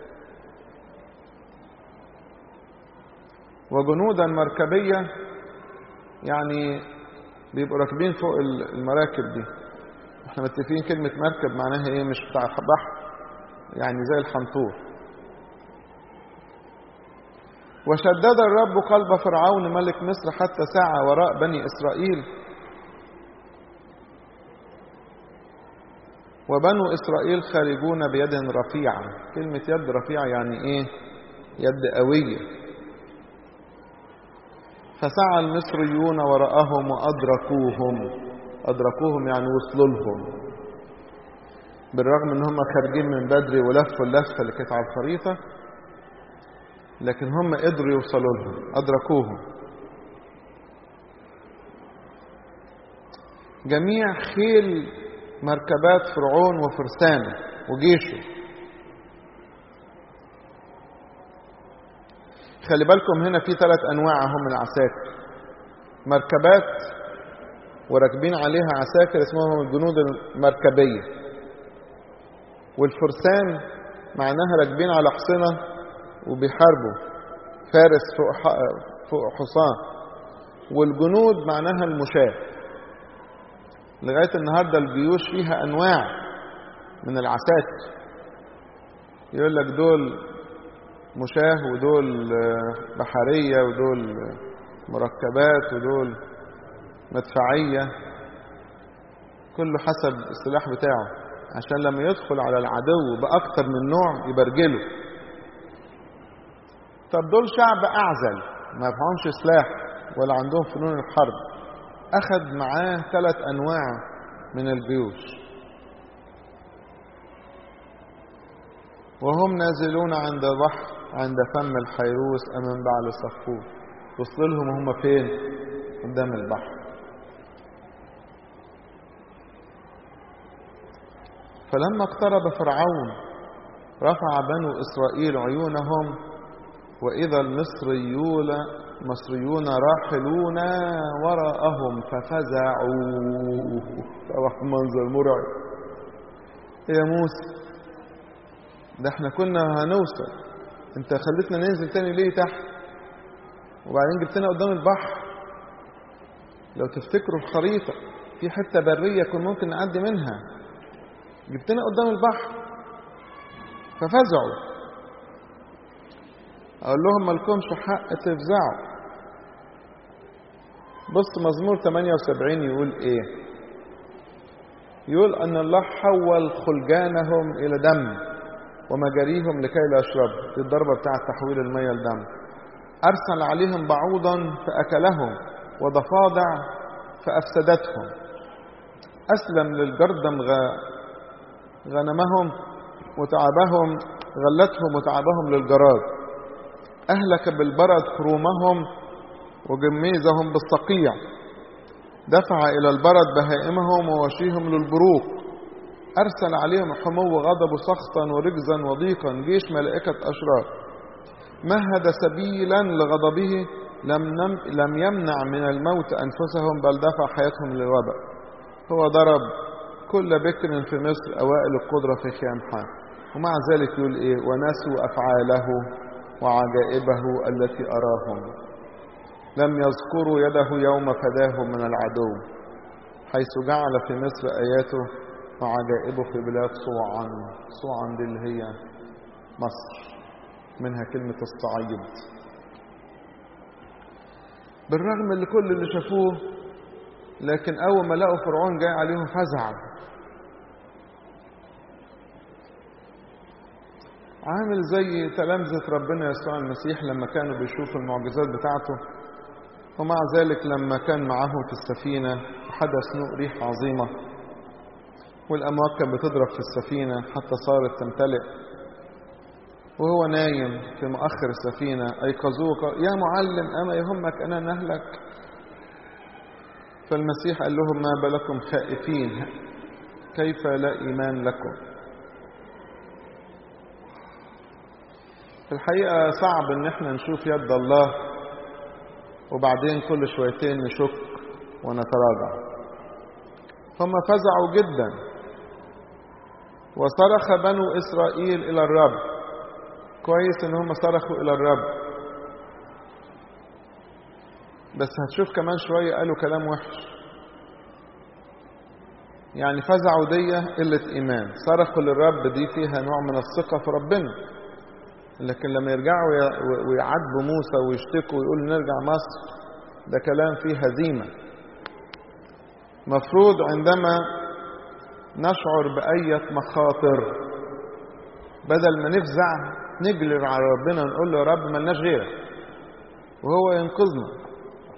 Speaker 1: وجنودا مركبية يعني بيبقوا راكبين فوق المراكب دي احنا متفقين كلمة مركب معناها ايه مش بتاع بحر يعني زي الحنطور وشدد الرب قلب فرعون ملك مصر حتى سعى وراء بني إسرائيل وبنو إسرائيل خارجون بيد رفيعة كلمة يد رفيعة يعني إيه يد قوية فسعى المصريون وراءهم وأدركوهم أدركوهم يعني وصلوا لهم بالرغم ان هم خارجين من بدري ولفوا اللفة اللي كانت على الخريطة لكن هم قدروا يوصلوا لهم أدركوهم جميع خيل مركبات فرعون وفرسانه وجيشه خلي بالكم هنا في ثلاث انواع هم من العساكر مركبات وراكبين عليها عساكر اسمهم الجنود المركبيه والفرسان معناها راكبين على حصنه وبيحاربوا فارس فوق فوق حصان والجنود معناها المشاه لغاية النهاردة الجيوش فيها أنواع من العساكر يقول لك دول مشاه ودول بحرية ودول مركبات ودول مدفعية كله حسب السلاح بتاعه عشان لما يدخل على العدو بأكتر من نوع يبرجله طب دول شعب أعزل ما يفهمش سلاح ولا عندهم فنون الحرب أخذ معاه ثلاث أنواع من الجيوش وهم نازلون عند البحر عند فم الحيروس أمام بعل صفور وصل لهم هم فين قدام البحر فلما اقترب فرعون رفع بنو إسرائيل عيونهم وإذا المصريون مصريون راحلون وراءهم ففزعوا طبعا منظر مرعب يا موسى ده احنا كنا هنوصل انت خليتنا ننزل تاني ليه تحت وبعدين جبتنا قدام البحر لو تفتكروا الخريطة في حتة برية كنا ممكن نعدي منها جبتنا قدام البحر ففزعوا أقول لهم مالكمش حق تفزعوا بص مزمور 78 يقول إيه يقول أن الله حول خلجانهم إلى دم ومجاريهم لكي لا يشربوا دي الضربة بتاعة تحويل المية لدم أرسل عليهم بعوضا فأكلهم وضفادع فأفسدتهم أسلم للجردم غنمهم وتعبهم غلتهم وتعبهم للجراد أهلك بالبرد كرومهم وجميزهم بالصقيع دفع إلى البرد بهائمهم ووشيهم للبروق أرسل عليهم حمو غضب سخطا ورجزا وضيقا جيش ملائكة أشرار مهد سبيلا لغضبه لم, نم لم يمنع من الموت أنفسهم بل دفع حياتهم للوباء هو ضرب كل بكر في مصر أوائل القدرة في خيام حام ومع ذلك يقول إيه ونسوا أفعاله وعجائبه التي أراهم لم يذكروا يده يوم فداهم من العدو حيث جعل في مصر آياته وعجائبه في بلاد صوعا صوعا دي اللي هي مصر منها كلمة الصعيد بالرغم اللي كل اللي شافوه لكن أول ما لقوا فرعون جاي عليهم فزع عامل زي تلامذة ربنا يسوع المسيح لما كانوا بيشوفوا المعجزات بتاعته ومع ذلك لما كان معاهم في السفينة حدث نوء ريح عظيمة والأمواج كانت بتضرب في السفينة حتى صارت تمتلئ وهو نايم في مؤخر السفينة أيقظوه يا معلم أما يهمك أنا نهلك فالمسيح قال لهم ما بالكم خائفين كيف لا إيمان لكم في الحقيقة صعب ان احنا نشوف يد الله وبعدين كل شويتين نشك ونتراجع هم فزعوا جدا وصرخ بنو إسرائيل إلى الرب كويس ان هم صرخوا إلى الرب بس هتشوف كمان شوية قالوا كلام وحش يعني فزعوا دي قلة إيمان صرخوا للرب دي فيها نوع من الثقة في ربنا لكن لما يرجعوا ويعاتبوا موسى ويشتكوا ويقولوا نرجع مصر ده كلام فيه هزيمة مفروض عندما نشعر بأية مخاطر بدل ما نفزع نجلر على ربنا ونقول له يا رب ملناش غيرك وهو ينقذنا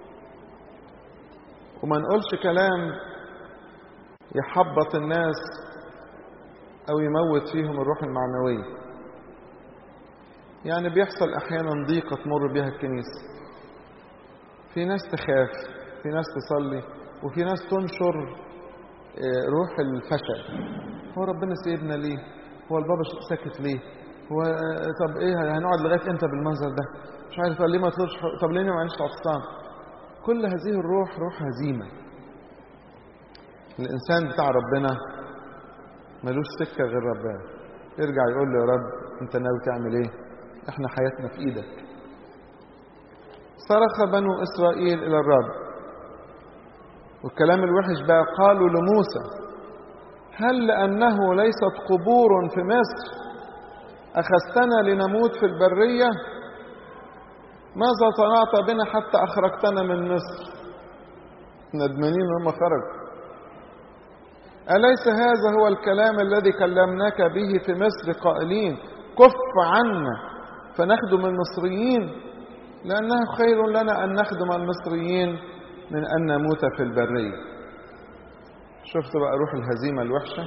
Speaker 1: وما نقولش كلام يحبط الناس او يموت فيهم الروح المعنويه يعني بيحصل احيانا ضيقه تمر بها الكنيسه في ناس تخاف في ناس تصلي وفي ناس تنشر روح الفشل هو ربنا سيبنا ليه هو البابا ساكت ليه هو طب ايه هنقعد لغايه امتى بالمنظر ده مش عارف ليه ما تطلبش طب ليه ما عنديش عطسان كل هذه الروح روح هزيمه الانسان بتاع ربنا ملوش سكه غير ربنا يرجع يقول له يا رب انت ناوي تعمل ايه احنا حياتنا في ايدك صرخ بنو اسرائيل الى الرب والكلام الوحش بقى قالوا لموسى هل لانه ليست قبور في مصر اخذتنا لنموت في البريه ماذا صنعت بنا حتى اخرجتنا من مصر ندمانين هم خرجوا أليس هذا هو الكلام الذي كلمناك به في مصر قائلين كف عنا فنخدم المصريين لأنه خير لنا أن نخدم المصريين من أن نموت في البرية شفت بقى روح الهزيمة الوحشة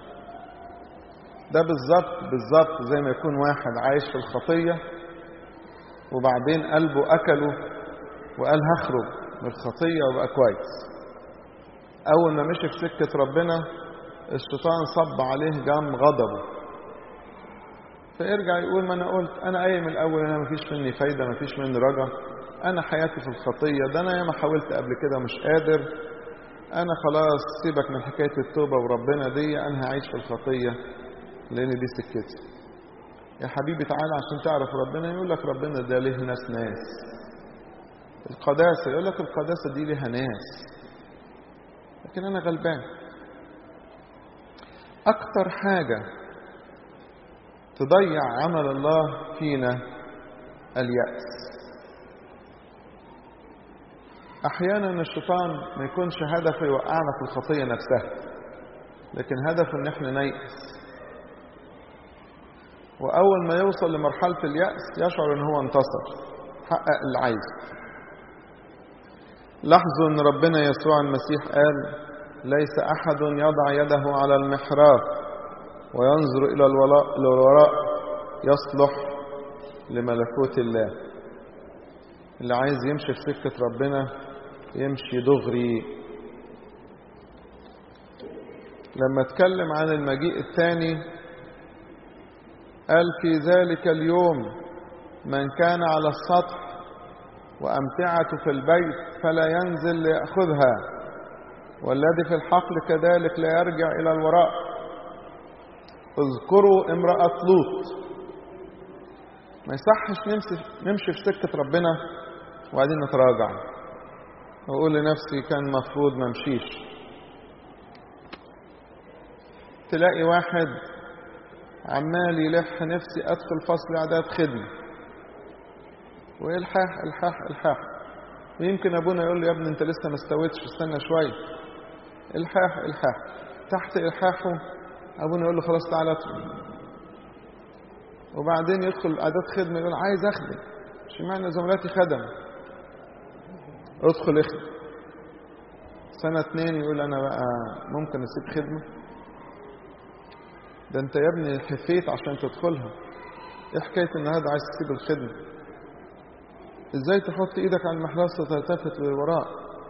Speaker 1: ده بالظبط بالظبط زي ما يكون واحد عايش في الخطية وبعدين قلبه أكله وقال هخرج من الخطية وبقى كويس أول ما مشي في سكة ربنا الشيطان صب عليه جام غضبه فيرجع يقول ما انا قلت انا قايل من الاول انا مفيش مني فايده مفيش مني رجا انا حياتي في الخطيه ده انا ياما حاولت قبل كده مش قادر انا خلاص سيبك من حكايه التوبه وربنا دي انا هعيش في الخطيه لان دي سكتي يا حبيبي تعالى عشان تعرف ربنا يقول لك ربنا ده ليه ناس ناس القداسه يقول لك القداسه دي ليها ناس لكن انا غلبان اكتر حاجه تضيع عمل الله فينا اليأس أحيانا الشيطان ما يكونش هدفه يوقعنا في الخطية نفسها لكن هدفه إن إحنا نيأس وأول ما يوصل لمرحلة اليأس يشعر إن هو انتصر حقق اللي عايزه لاحظوا إن ربنا يسوع المسيح قال ليس أحد يضع يده على المحراب وينظر إلى الوراء يصلح لملكوت الله اللي عايز يمشي في سكة ربنا يمشي دغري لما اتكلم عن المجيء الثاني قال في ذلك اليوم من كان على السطح وأمتعته في البيت فلا ينزل ليأخذها والذي في الحقل كذلك لا يرجع إلى الوراء اذكروا امرأة لوط ما يصحش نمشي, نمشي في سكة ربنا وبعدين نتراجع وأقول لنفسي كان المفروض ما امشيش تلاقي واحد عمال يلح نفسي أدخل فصل إعداد خدمة وإلحاح إلحاح إلحاح ويمكن أبونا يقول له يا ابني أنت لسه ما استويتش استنى شوية إلحاح إلحاح تحت إلحاحه أبونا يقول له خلاص تعالى ادخل وبعدين يدخل أعداد خدمة يقول عايز أخدم اشمعنى زملاتي خدم ادخل اخدم سنة اتنين يقول أنا بقى ممكن أسيب خدمة ده أنت يا ابني حفيت عشان تدخلها إيه حكاية النهاردة عايز تسيب الخدمة إزاي تحط إيدك على المحراس وتلتفت للوراء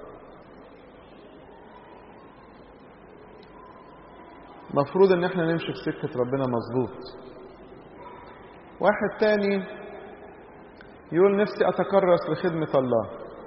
Speaker 1: مفروض ان احنا نمشي في سكة ربنا مظبوط واحد تاني يقول نفسي اتكرس لخدمة الله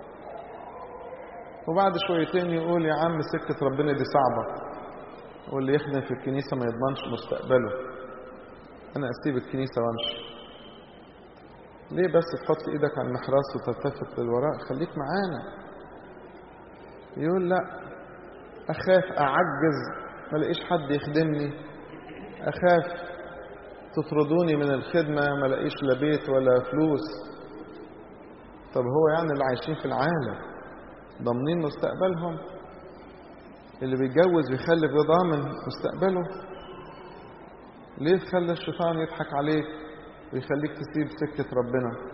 Speaker 1: وبعد شويتين يقول يا عم سكة ربنا دي صعبة واللي يخدم في الكنيسة ما يضمنش مستقبله انا اسيب الكنيسة وامشي ليه بس تحط ايدك على المحراس وتلتفت للوراء خليك معانا يقول لا اخاف اعجز ما لاقيش حد يخدمني اخاف تطردوني من الخدمه ما لاقيش لا بيت ولا فلوس طب هو يعني اللي عايشين في العالم ضامنين مستقبلهم اللي بيتجوز ويخلف ده ضامن مستقبله ليه تخلي الشيطان يضحك عليك ويخليك تسيب سكة ربنا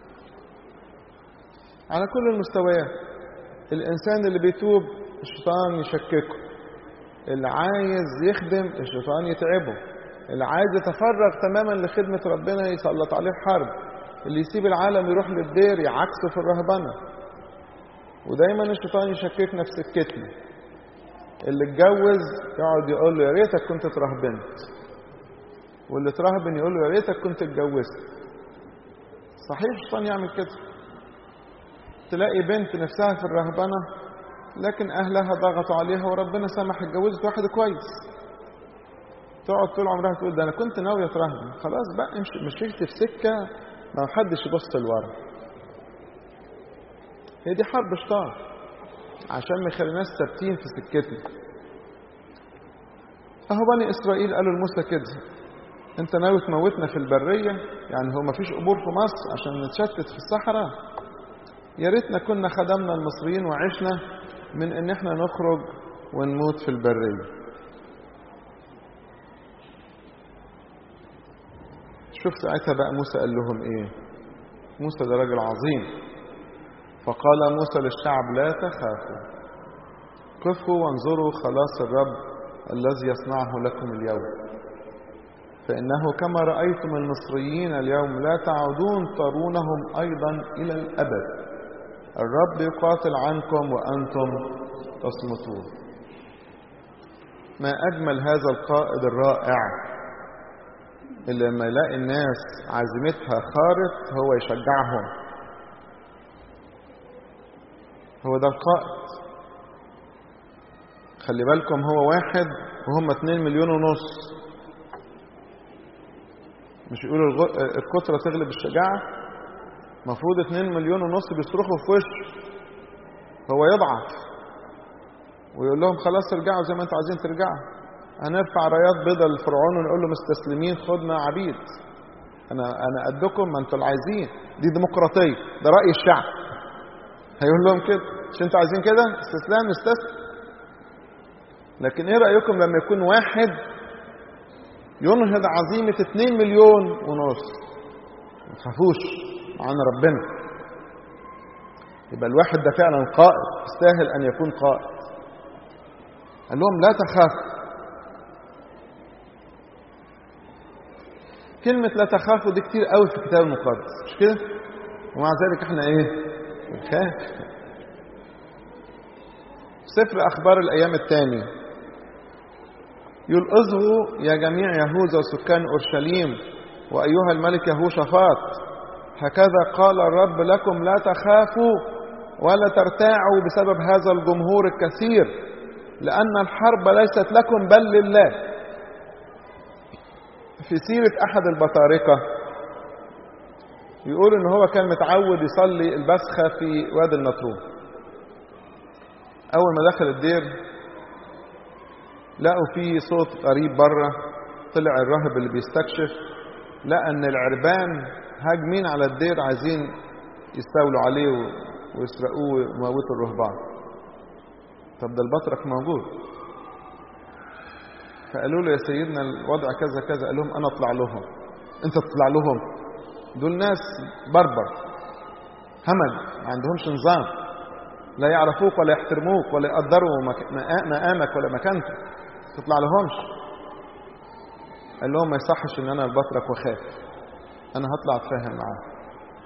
Speaker 1: على كل المستويات الإنسان اللي بيتوب الشيطان يشككه اللي عايز يخدم الشيطان يتعبه اللي عايز يتفرغ تماما لخدمة ربنا يسلط عليه حرب اللي يسيب العالم يروح للدير يعكسه في الرهبنة ودايما الشيطان يشككنا في سكتنا اللي اتجوز يقعد يقول له يا ريتك كنت اترهبنت واللي اترهبن يقول له يا ريتك كنت اتجوزت صحيح الشيطان يعمل كده تلاقي بنت نفسها في الرهبنه لكن أهلها ضغطوا عليها وربنا سمح اتجوزت واحد كويس تقعد طول عمرها تقول ده أنا كنت ناوية أترهبن خلاص بقى امشي مشيت في سكة ما حدش يبص لورا هي دي حرب شيطان عشان ما يخليناش ثابتين في سكتنا أهو بني إسرائيل قالوا لموسى كده أنت ناوي تموتنا في البرية يعني هو مفيش قبور في مصر عشان نتشتت في الصحراء يا ريتنا كنا خدمنا المصريين وعشنا من ان احنا نخرج ونموت في البرية شوف ساعتها بقى موسى قال لهم ايه موسى ده راجل عظيم فقال موسى للشعب لا تخافوا كفوا وانظروا خلاص الرب الذي يصنعه لكم اليوم فإنه كما رأيتم المصريين اليوم لا تعودون ترونهم أيضا إلى الأبد الرب يقاتل عنكم وأنتم تصمتون ما أجمل هذا القائد الرائع اللي لما يلاقي الناس عزيمتها خارت هو يشجعهم هو ده القائد خلي بالكم هو واحد وهم اتنين مليون ونص مش يقولوا الغ... الكترة تغلب الشجاعة المفروض اتنين مليون ونص بيصرخوا في وشه هو يضعف ويقول لهم خلاص ارجعوا زي ما انتوا عايزين ترجعوا هنرفع رايات بيضة للفرعون ونقول له مستسلمين خدنا عبيد انا انا قدكم ما انتوا اللي عايزين دي ديمقراطيه ده راي الشعب هيقول لهم كده مش انتوا عايزين كده استسلام نستسلم لكن ايه رايكم لما يكون واحد ينهض عزيمه 2 مليون ونص ما تخافوش معانا ربنا يبقى الواحد ده فعلا قائد يستاهل ان يكون قائد قال لهم لا تخافوا كلمة لا تخافوا دي كتير قوي في الكتاب المقدس مش كده؟ ومع ذلك احنا ايه؟ بنخاف سفر أخبار الأيام الثاني يقول اصغوا يا جميع يهوذا وسكان أورشليم وأيها الملك يهوشافاط هكذا قال الرب لكم لا تخافوا ولا ترتاعوا بسبب هذا الجمهور الكثير لأن الحرب ليست لكم بل لله في سيرة أحد البطاركة يقول إن هو كان متعود يصلي البسخة في وادي النطرون أول ما دخل الدير لقوا فيه صوت غريب بره طلع الراهب اللي بيستكشف لقى إن العربان هاجمين على الدير عايزين يستولوا عليه ويسرقوه ويموتوا الرهبان طب ده البطرك موجود فقالوا له يا سيدنا الوضع كذا كذا قال لهم انا اطلع لهم انت تطلع لهم دول ناس بربر همج ما عندهمش نظام لا يعرفوك ولا يحترموك ولا يقدروا مقامك ولا مكانتك تطلع لهمش قال لهم ما يصحش ان انا البطرك واخاف انا هطلع اتفاهم معاه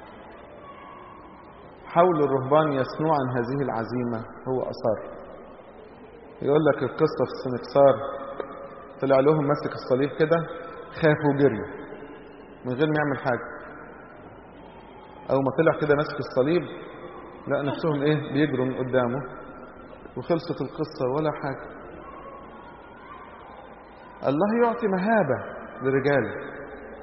Speaker 1: حاول الرهبان يصنعوا عن هذه العزيمه هو اصر يقول لك القصه في السنكسار طلع لهم ماسك الصليب كده خافوا وجريوا من غير ما يعمل حاجه اول ما طلع كده ماسك الصليب لقى نفسهم ايه بيجروا من قدامه وخلصت القصه ولا حاجه الله يعطي مهابه لرجاله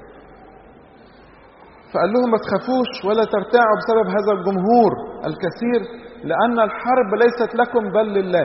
Speaker 1: فقال لهم ما تخافوش ولا ترتاعوا بسبب هذا الجمهور الكثير لان الحرب ليست لكم بل لله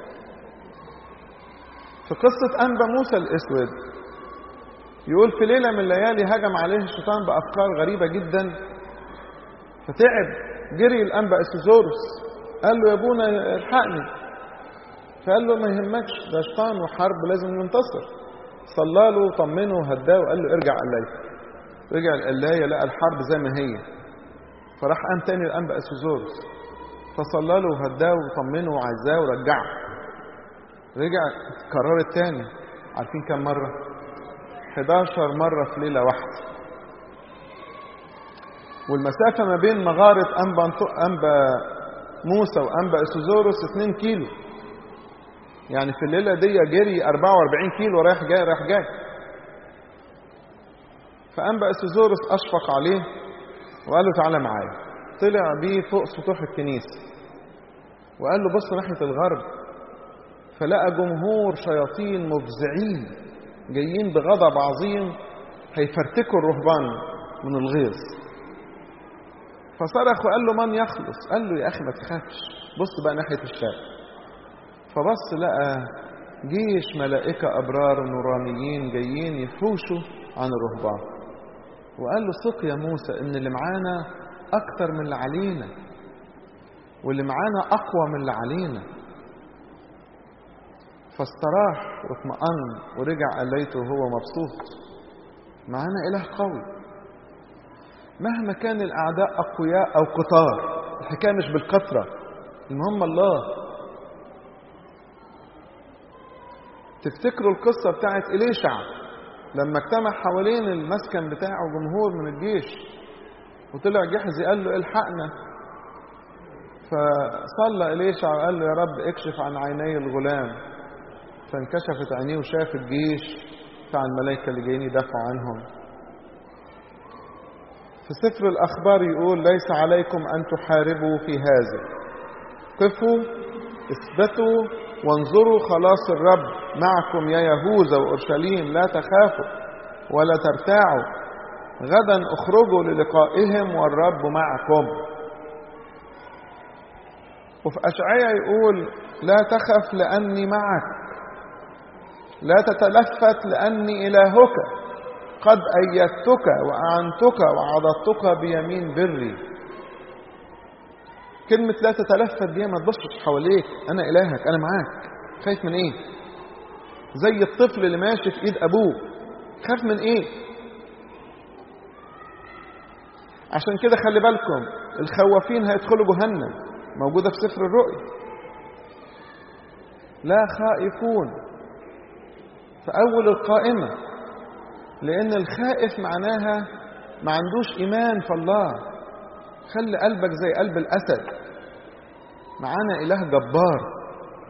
Speaker 1: في قصة أنبا موسى الأسود يقول في ليلة من الليالي هجم عليه الشيطان بأفكار غريبة جدا فتعب جري الأنبا أسوزورس قال له يا ابونا الحقني فقال له ما يهمكش ده شيطان وحرب لازم ننتصر صلى له وطمنه وهداه وقال له ارجع قلاية رجع القلاية لقى الحرب زي ما هي فراح قام تاني الأنبا أسوزورس فصلى له وهداه وطمنه وعزاه ورجعه رجع كررت تاني عارفين كم مرة 11 مرة في ليلة واحدة والمسافة ما بين مغارة أنبا, أنبا موسى وأنبا إسوزوروس 2 كيلو يعني في الليلة دي جري 44 كيلو رايح جاي رايح جاي فأنبا إسوزوروس أشفق عليه وقال له تعالى معايا طلع بيه فوق سطوح الكنيسة وقال له بص ناحية الغرب فلقى جمهور شياطين مفزعين جايين بغضب عظيم هيفرتكوا الرهبان من الغيظ فصرخ وقال له من يخلص قال له يا اخي ما تخافش بص بقى ناحيه الشرق فبص لقى جيش ملائكه ابرار نورانيين جايين يحوشوا عن الرهبان وقال له ثق يا موسى ان اللي معانا اكتر من اللي علينا واللي معانا اقوى من اللي علينا فاستراح واطمأن ورجع قليته وهو مبسوط معانا إله قوي مهما كان الأعداء أقوياء أو كتار الحكاية مش بالكثرة المهم الله تفتكروا القصة بتاعت إليشع لما اجتمع حوالين المسكن بتاعه جمهور من الجيش وطلع جحزي قال له الحقنا فصلى إليشع وقال له يا رب اكشف عن عيني الغلام فانكشفت عينيه وشاف الجيش بتاع الملائكة اللي جايين يدافعوا عنهم في سفر الأخبار يقول ليس عليكم أن تحاربوا في هذا قفوا اثبتوا وانظروا خلاص الرب معكم يا يهوذا وأورشليم لا تخافوا ولا ترتاعوا غدا اخرجوا للقائهم والرب معكم وفي أشعية يقول لا تخف لأني معك لا تتلفت لأني إلهك قد أيدتك وأعنتك وعضدتك بيمين بري كلمة لا تتلفت دي ما تبصش حواليك أنا إلهك أنا معاك خايف من إيه زي الطفل اللي ماشي في إيد أبوه خاف من إيه عشان كده خلي بالكم الخوافين هيدخلوا جهنم موجودة في سفر الرؤيا لا خائفون في أول القائمة لأن الخائف معناها ما عندوش إيمان في الله خلي قلبك زي قلب الأسد معانا إله جبار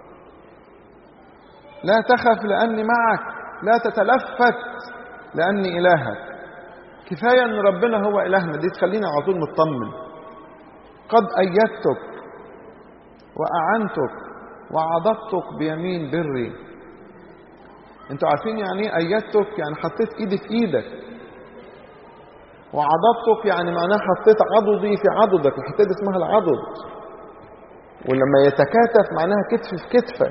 Speaker 1: لا تخف لأني معك لا تتلفت لأني إلهك كفاية أن ربنا هو إلهنا دي تخلينا على طول مطمن قد أيدتك وأعنتك وعضدتك بيمين بري انتوا عارفين يعني ايه ايدتك يعني حطيت ايدي في ايدك وعضدتك يعني معناها حطيت عضدي في عضدك الحته دي اسمها العضد ولما يتكاتف معناها كتف في كتفك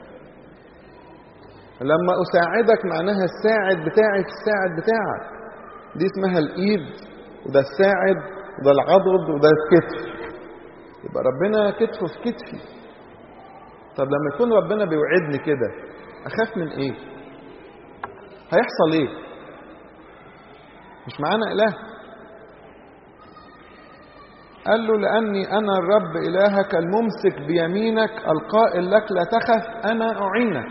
Speaker 1: لما اساعدك معناها الساعد بتاعي في الساعد بتاعك دي اسمها الايد وده الساعد وده العضد وده الكتف يبقى ربنا كتفه في كتفي طب لما يكون ربنا بيوعدني كده اخاف من ايه هيحصل ايه مش معانا اله قال له لاني انا الرب الهك الممسك بيمينك القائل لك لا تخف انا اعينك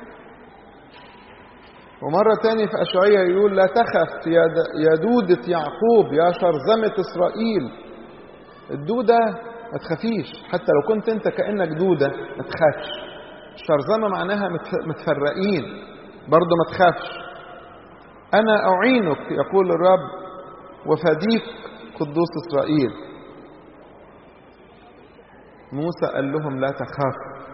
Speaker 1: ومرة تاني في أشعية يقول لا تخف يا دودة يعقوب يا شرذمة إسرائيل الدودة ما تخافيش حتى لو كنت انت كأنك دودة ما تخافش الشرذمة معناها متفرقين برضه ما تخافش أنا أعينك يقول الرب وفديك قدوس إسرائيل موسى قال لهم لا تخافوا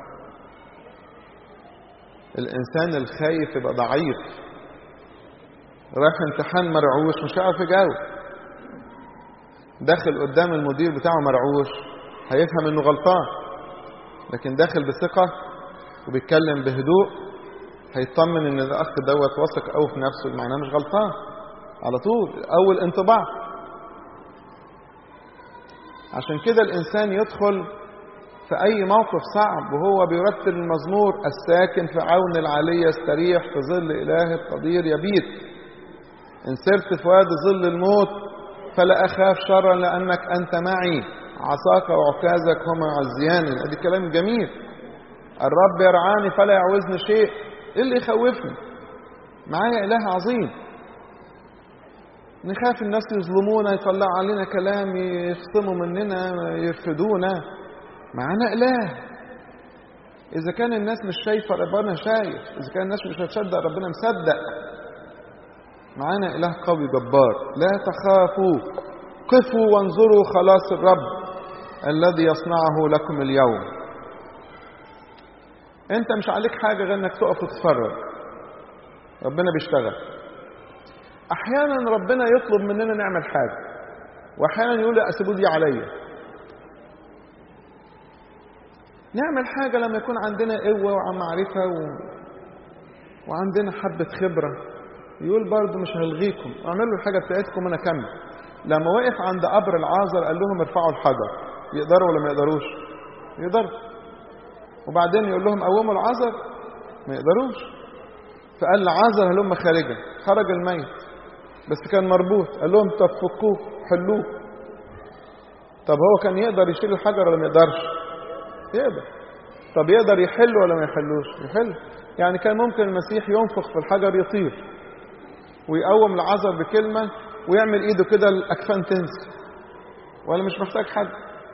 Speaker 1: الإنسان الخايف يبقى ضعيف رايح امتحان مرعوش مش عارف يجاوب داخل قدام المدير بتاعه مرعوش هيفهم انه غلطان لكن داخل بثقة وبيتكلم بهدوء هيطمن ان الاخ دوت واثق قوي في نفسه معناه مش غلطان على طول اول انطباع عشان كده الانسان يدخل في اي موقف صعب وهو بيرتل المزمور الساكن في عون العلي يستريح في ظل اله القدير يبيت ان سرت في وادي ظل الموت فلا اخاف شرا لانك انت معي عصاك وعكازك هما يعزياني ادي كلام جميل الرب يرعاني فلا يعوزني شيء ايه اللي يخوفني معايا اله عظيم نخاف الناس يظلمونا يطلعوا علينا كلام يخصموا مننا يرفدونا معانا اله اذا كان الناس مش شايفه ربنا شايف اذا كان الناس مش هتصدق ربنا مصدق معانا اله قوي جبار لا تخافوا قفوا وانظروا خلاص الرب الذي يصنعه لكم اليوم انت مش عليك حاجه غير انك تقف وتتفرج ربنا بيشتغل احيانا ربنا يطلب مننا نعمل حاجه واحيانا يقول اسيبوا دي عليا نعمل حاجه لما يكون عندنا قوه ومعرفه و... وعندنا حبه خبره يقول برضه مش هلغيكم اعملوا الحاجه بتاعتكم انا كمل لما وقف عند قبر العازر قال لهم ارفعوا الحجر يقدروا ولا ما يقدروش يقدروا وبعدين يقول لهم قوموا العازر ما يقدروش فقال لعازر هلم خارجا خرج الميت بس كان مربوط قال لهم طب فكوه حلوه طب هو كان يقدر يشيل الحجر ولا ما يقدرش يقدر طب يقدر يحل ولا ما يحلوش يحل يعني كان ممكن المسيح ينفخ في الحجر يطير ويقوم العذر بكلمة ويعمل ايده كده الاكفان تنزل ولا مش محتاج حد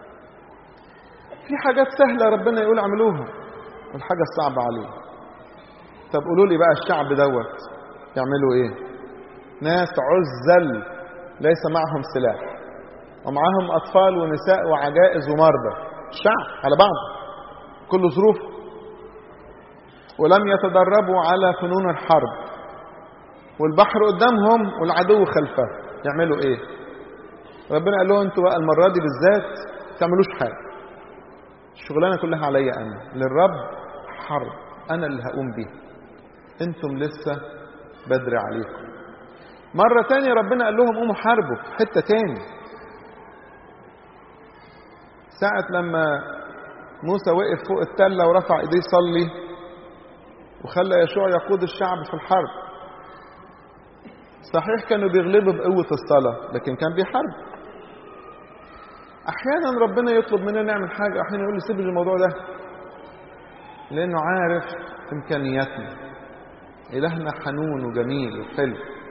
Speaker 1: في حاجات سهلة ربنا يقول اعملوها والحاجة الصعبة عليه طب قولوا لي بقى الشعب دوت يعملوا ايه ناس عزل ليس معهم سلاح ومعهم اطفال ونساء وعجائز ومرضى الشعب على بعض كل ظروف ولم يتدربوا على فنون الحرب والبحر قدامهم والعدو خلفه يعملوا ايه ربنا قال لهم انتوا بقى المره دي بالذات ما تعملوش حاجه الشغلانه كلها عليا انا للرب حرب انا اللي هقوم بيها انتم لسه بدري عليكم مرة تانية ربنا قال لهم قوموا حاربوا في حتة تاني ساعة لما موسى وقف فوق التلة ورفع ايديه يصلي وخلى يشوع يقود الشعب في الحرب صحيح كانوا بيغلبوا بقوة الصلاة لكن كان بيحارب أحيانا ربنا يطلب مننا نعمل حاجة أحيانا يقول لي سيب لي الموضوع ده لأنه عارف إمكانياتنا إلهنا حنون وجميل وحلو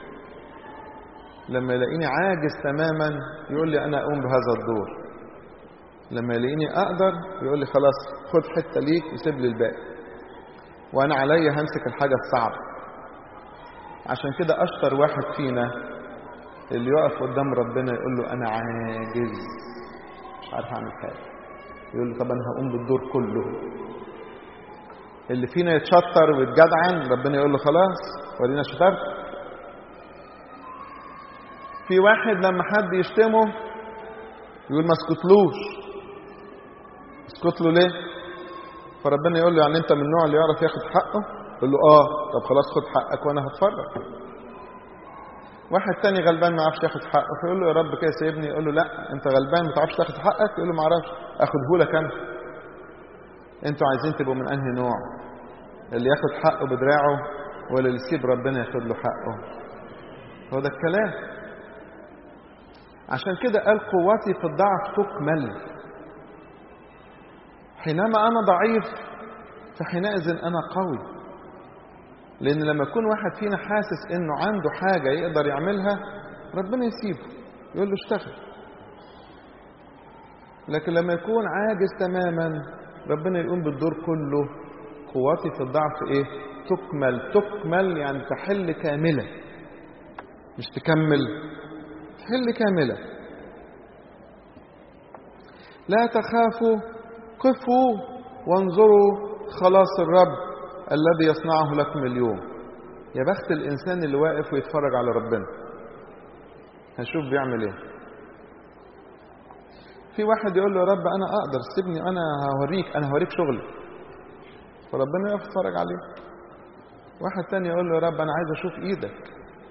Speaker 1: لما يلاقيني عاجز تماما يقول لي أنا أقوم بهذا الدور لما يلاقيني أقدر يقول لي خلاص خد حتة ليك وسيب لي الباقي وأنا عليا همسك الحاجة الصعبة عشان كده أشطر واحد فينا اللي يقف قدام ربنا يقول له أنا عاجز مش عارف أعمل حاجة يقول له طب أنا هقوم بالدور كله اللي فينا يتشطر ويتجدعن ربنا يقول له خلاص ورينا شطارتك في واحد لما حد يشتمه يقول ما اسكتلوش اسكت له ليه فربنا يقول له يعني انت من النوع اللي يعرف ياخد حقه يقول له اه طب خلاص خد حقك وانا هتفرج واحد تاني غلبان ما يعرفش ياخد حقه فيقول له يا رب كده سيبني يقول له لا انت غلبان ما تعرفش تاخد حقك يقول له ما اعرفش اخده لك انا انتوا عايزين تبقوا من انهي نوع اللي ياخد حقه بدراعه ولا اللي يسيب ربنا ياخد له حقه هو ده الكلام عشان كده قال قوتي في الضعف تكمل حينما انا ضعيف فحينئذ انا قوي لان لما يكون واحد فينا حاسس انه عنده حاجه يقدر يعملها ربنا يسيبه يقول له اشتغل لكن لما يكون عاجز تماما ربنا يقوم بالدور كله قوتي في الضعف ايه تكمل تكمل يعني تحل كامله مش تكمل تحل كامله لا تخافوا قفوا وانظروا خلاص الرب الذي يصنعه لكم اليوم يا بخت الانسان اللي واقف ويتفرج على ربنا هشوف بيعمل ايه في واحد يقول له يا رب انا اقدر سيبني انا هوريك انا هوريك شغلي فربنا يقف يتفرج عليه واحد تاني يقول له يا رب انا عايز اشوف ايدك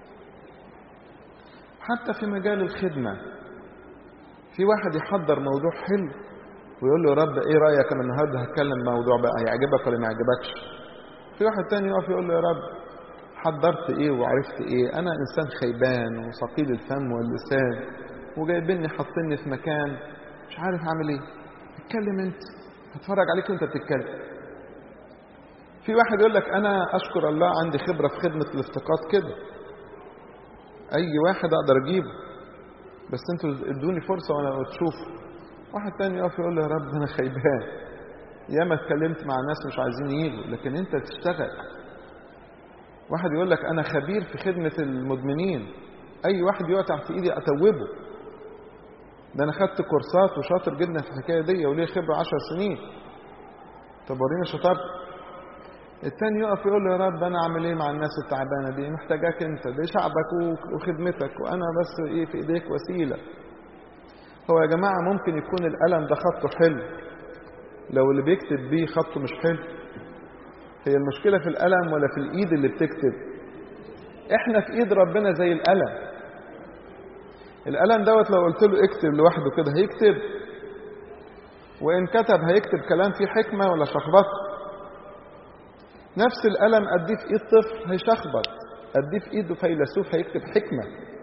Speaker 1: حتى في مجال الخدمه في واحد يحضر موضوع حلو ويقول له يا رب ايه رايك انا النهارده هتكلم موضوع بقى هيعجبك ولا ما يعجبكش في واحد تاني يقف يقول له يا رب حضرت ايه وعرفت ايه انا انسان خيبان وثقيل الفم واللسان وجايبني حاطيني في مكان مش عارف اعمل ايه اتكلم انت هتفرج عليك وانت بتتكلم في واحد يقول لك انا اشكر الله عندي خبره في خدمه الافتقاد كده اي واحد اقدر اجيبه بس انتوا ادوني فرصه وانا تشوف واحد تاني يقف يقول له يا رب انا خيبان ياما اتكلمت مع ناس مش عايزين يجوا لكن انت تشتغل واحد يقول لك انا خبير في خدمه المدمنين اي واحد يقع تحت ايدي اتوبه ده انا خدت كورسات وشاطر جدا في الحكايه دي وليه خبره عشر سنين طب ورينا شطارتك التاني يقف يقول له يا رب انا اعمل ايه مع الناس التعبانه دي محتاجاك انت ده شعبك وخدمتك وانا بس ايه في ايديك وسيله هو يا جماعه ممكن يكون القلم ده خطه حلو لو اللي بيكتب بيه خطه مش حلو هي المشكله في القلم ولا في الايد اللي بتكتب احنا في ايد ربنا زي القلم القلم دوت لو قلت له اكتب لوحده كده هيكتب وان كتب هيكتب كلام فيه حكمه ولا شخبطه نفس القلم اديه في ايد طفل هيشخبط اديه في ايده فيلسوف هيكتب حكمه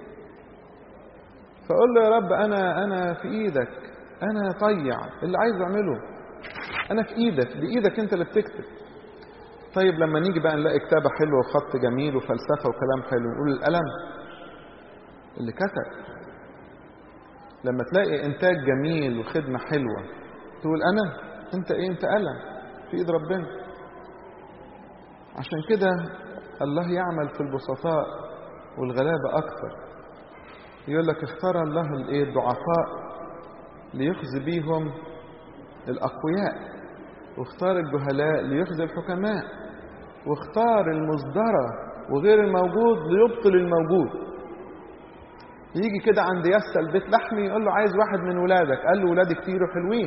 Speaker 1: فاقول له يا رب انا انا في ايدك انا طيع اللي عايز اعمله انا في ايدك بايدك انت اللي بتكتب طيب لما نيجي بقى نلاقي كتابه حلوه وخط جميل وفلسفه وكلام حلو نقول القلم اللي كتب لما تلاقي انتاج جميل وخدمه حلوه تقول انا انت ايه انت قلم في ايد ربنا عشان كده الله يعمل في البسطاء والغلابة أكثر يقول لك اختار الله الايه الضعفاء ليخزي بيهم الأقوياء واختار الجهلاء ليخزي الحكماء واختار المصدرة وغير الموجود ليبطل الموجود يجي كده عند يسى البيت لحمي يقول له عايز واحد من ولادك قال له ولادي كتير وحلوين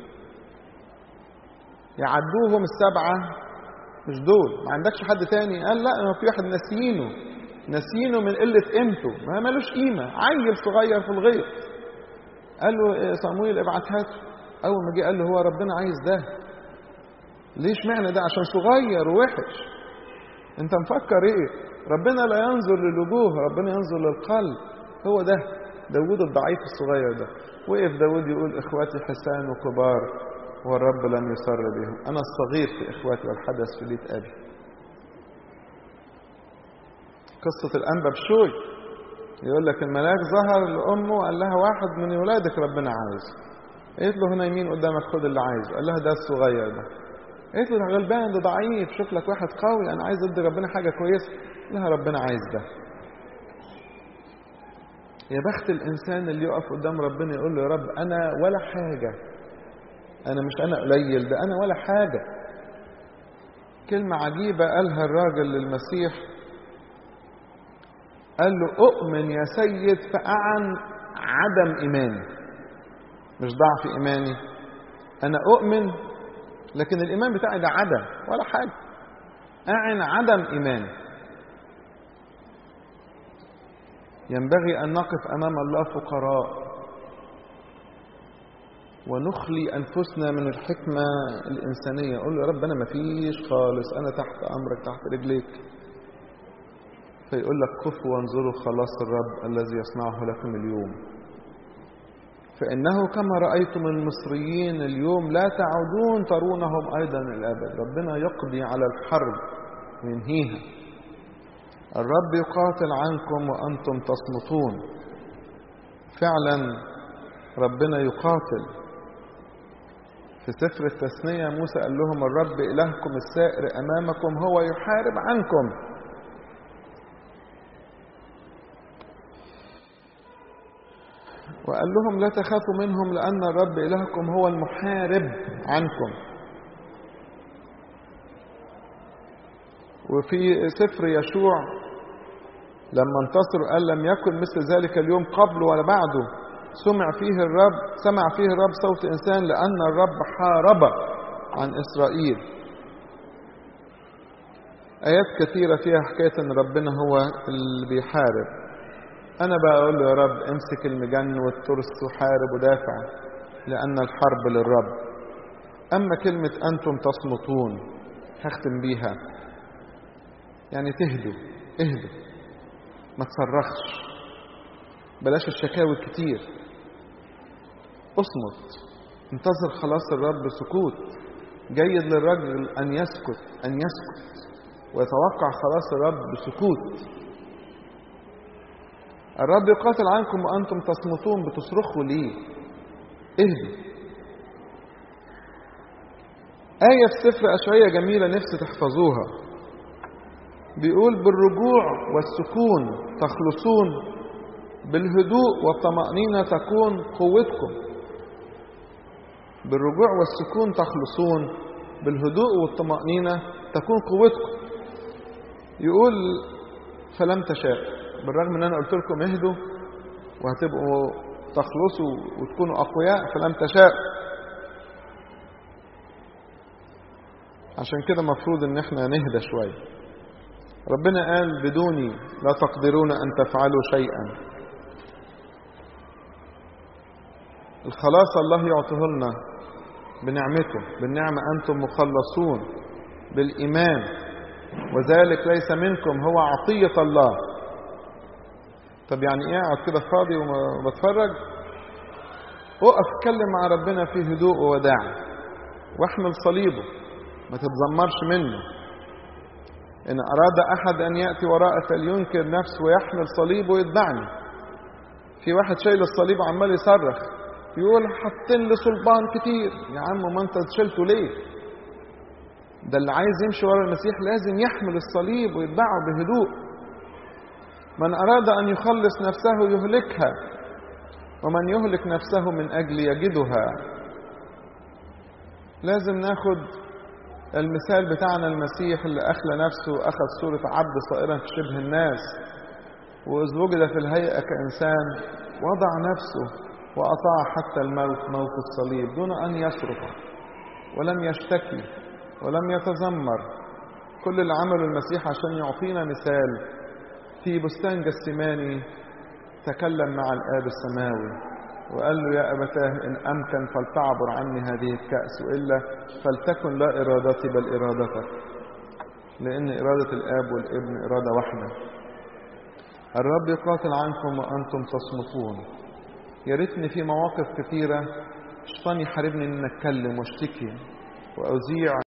Speaker 1: يعدوهم السبعة مش دول ما عندكش حد تاني قال لا ما في واحد ناسيينه ناسيينه من قلة قيمته ما مالوش قيمة عيل صغير في الغيط قال له صمويل ابعت هاته أول ما جه قال له هو ربنا عايز ده ليش معنى ده عشان صغير ووحش انت مفكر ايه ربنا لا ينظر للوجوه ربنا ينظر للقلب هو ده داود الضعيف الصغير ده وقف داود يقول اخواتي حسان وكبار والرب لم يسر بهم انا الصغير في اخواتي والحدث في بيت ابي قصة الأنبا بشوي يقول لك الملاك ظهر لأمه وقال لها واحد من ولادك ربنا عايز قالت له هنا يمين قدامك خد اللي عايزه قال لها ده الصغير ده قالت له ده غلبان ده ضعيف شوف لك واحد قوي انا عايز ادي ربنا حاجه كويسه لها ربنا عايز ده يا بخت الانسان اللي يقف قدام ربنا يقول له يا رب انا ولا حاجه انا مش انا قليل ده انا ولا حاجه كلمه عجيبه قالها الراجل للمسيح قال له اؤمن يا سيد فاعن عدم ايماني مش ضعف ايماني انا اؤمن لكن الإيمان بتاعي ده عدم ولا حاجة أعن عدم إيماني ينبغي أن نقف أمام الله فقراء ونخلي أنفسنا من الحكمة الإنسانية أقول له يا رب أنا مفيش خالص أنا تحت أمرك تحت رجليك فيقول لك كفوا وانظروا خلاص الرب الذي يصنعه لكم اليوم فإنه كما رأيتم المصريين اليوم لا تعودون ترونهم أيضا الأبد ربنا يقضي على الحرب وينهيها الرب يقاتل عنكم وأنتم تصمتون فعلا ربنا يقاتل في سفر التثنية موسى قال لهم الرب إلهكم السائر أمامكم هو يحارب عنكم وقال لهم لا تخافوا منهم لأن الرب إلهكم هو المحارب عنكم وفي سفر يشوع لما انتصروا قال لم يكن مثل ذلك اليوم قبل ولا بعده سمع فيه الرب سمع فيه الرب صوت إنسان لأن الرب حارب عن إسرائيل آيات كثيرة فيها حكاية أن ربنا هو اللي بيحارب أنا بقول له يا رب امسك المجن والترس وحارب ودافع لأن الحرب للرب أما كلمة أنتم تصمتون هختم بيها يعني تهدوا اهدوا ما تصرخش بلاش الشكاوي كتير اصمت انتظر خلاص الرب سكوت جيد للرجل أن يسكت أن يسكت ويتوقع خلاص الرب بسكوت الرب يقاتل عنكم وأنتم تصمتون بتصرخوا ليه اهدوا آية في سفر أشعية جميلة نفسي تحفظوها بيقول بالرجوع والسكون تخلصون بالهدوء والطمأنينة تكون قوتكم بالرجوع والسكون تخلصون بالهدوء والطمأنينة تكون قوتكم يقول فلم تشاء بالرغم ان انا قلت لكم اهدوا وهتبقوا تخلصوا وتكونوا اقوياء فلم تشاء عشان كده مفروض ان احنا نهدى شويه ربنا قال بدوني لا تقدرون ان تفعلوا شيئا الخلاص الله يعطيه لنا بنعمته بالنعمة أنتم مخلصون بالإيمان وذلك ليس منكم هو عطية الله طب يعني ايه اقعد كده فاضي وبتفرج اقف اتكلم مع ربنا في هدوء ووداع واحمل صليبه ما تتذمرش منه ان اراد احد ان ياتي وراء فلينكر نفسه ويحمل صليبه ويتبعني في واحد شايل الصليب وعمال يصرخ يقول حاطين لي صلبان كتير يا عم ما انت شلته ليه ده اللي عايز يمشي ورا المسيح لازم يحمل الصليب ويتبعه بهدوء من أراد أن يخلص نفسه يهلكها ومن يهلك نفسه من أجل يجدها لازم ناخد المثال بتاعنا المسيح اللي أخلى نفسه أخذ صورة عبد صائرا في شبه الناس وإذ وجد في الهيئة كإنسان وضع نفسه وأطاع حتى الموت موت الصليب دون أن يصرخ ولم يشتكي ولم يتذمر كل اللي عمله المسيح عشان يعطينا مثال في بستان جسماني تكلم مع الآب السماوي وقال له يا أبتاه إن أمكن فلتعبر عني هذه الكأس وإلا فلتكن لا إرادتي بل إرادتك لأن إرادة الآب والابن إرادة واحدة الرب يقاتل عنكم وأنتم تصمتون يا ريتني في مواقف كثيرة الشيطان يحاربني إن أتكلم واشتكي وأذيع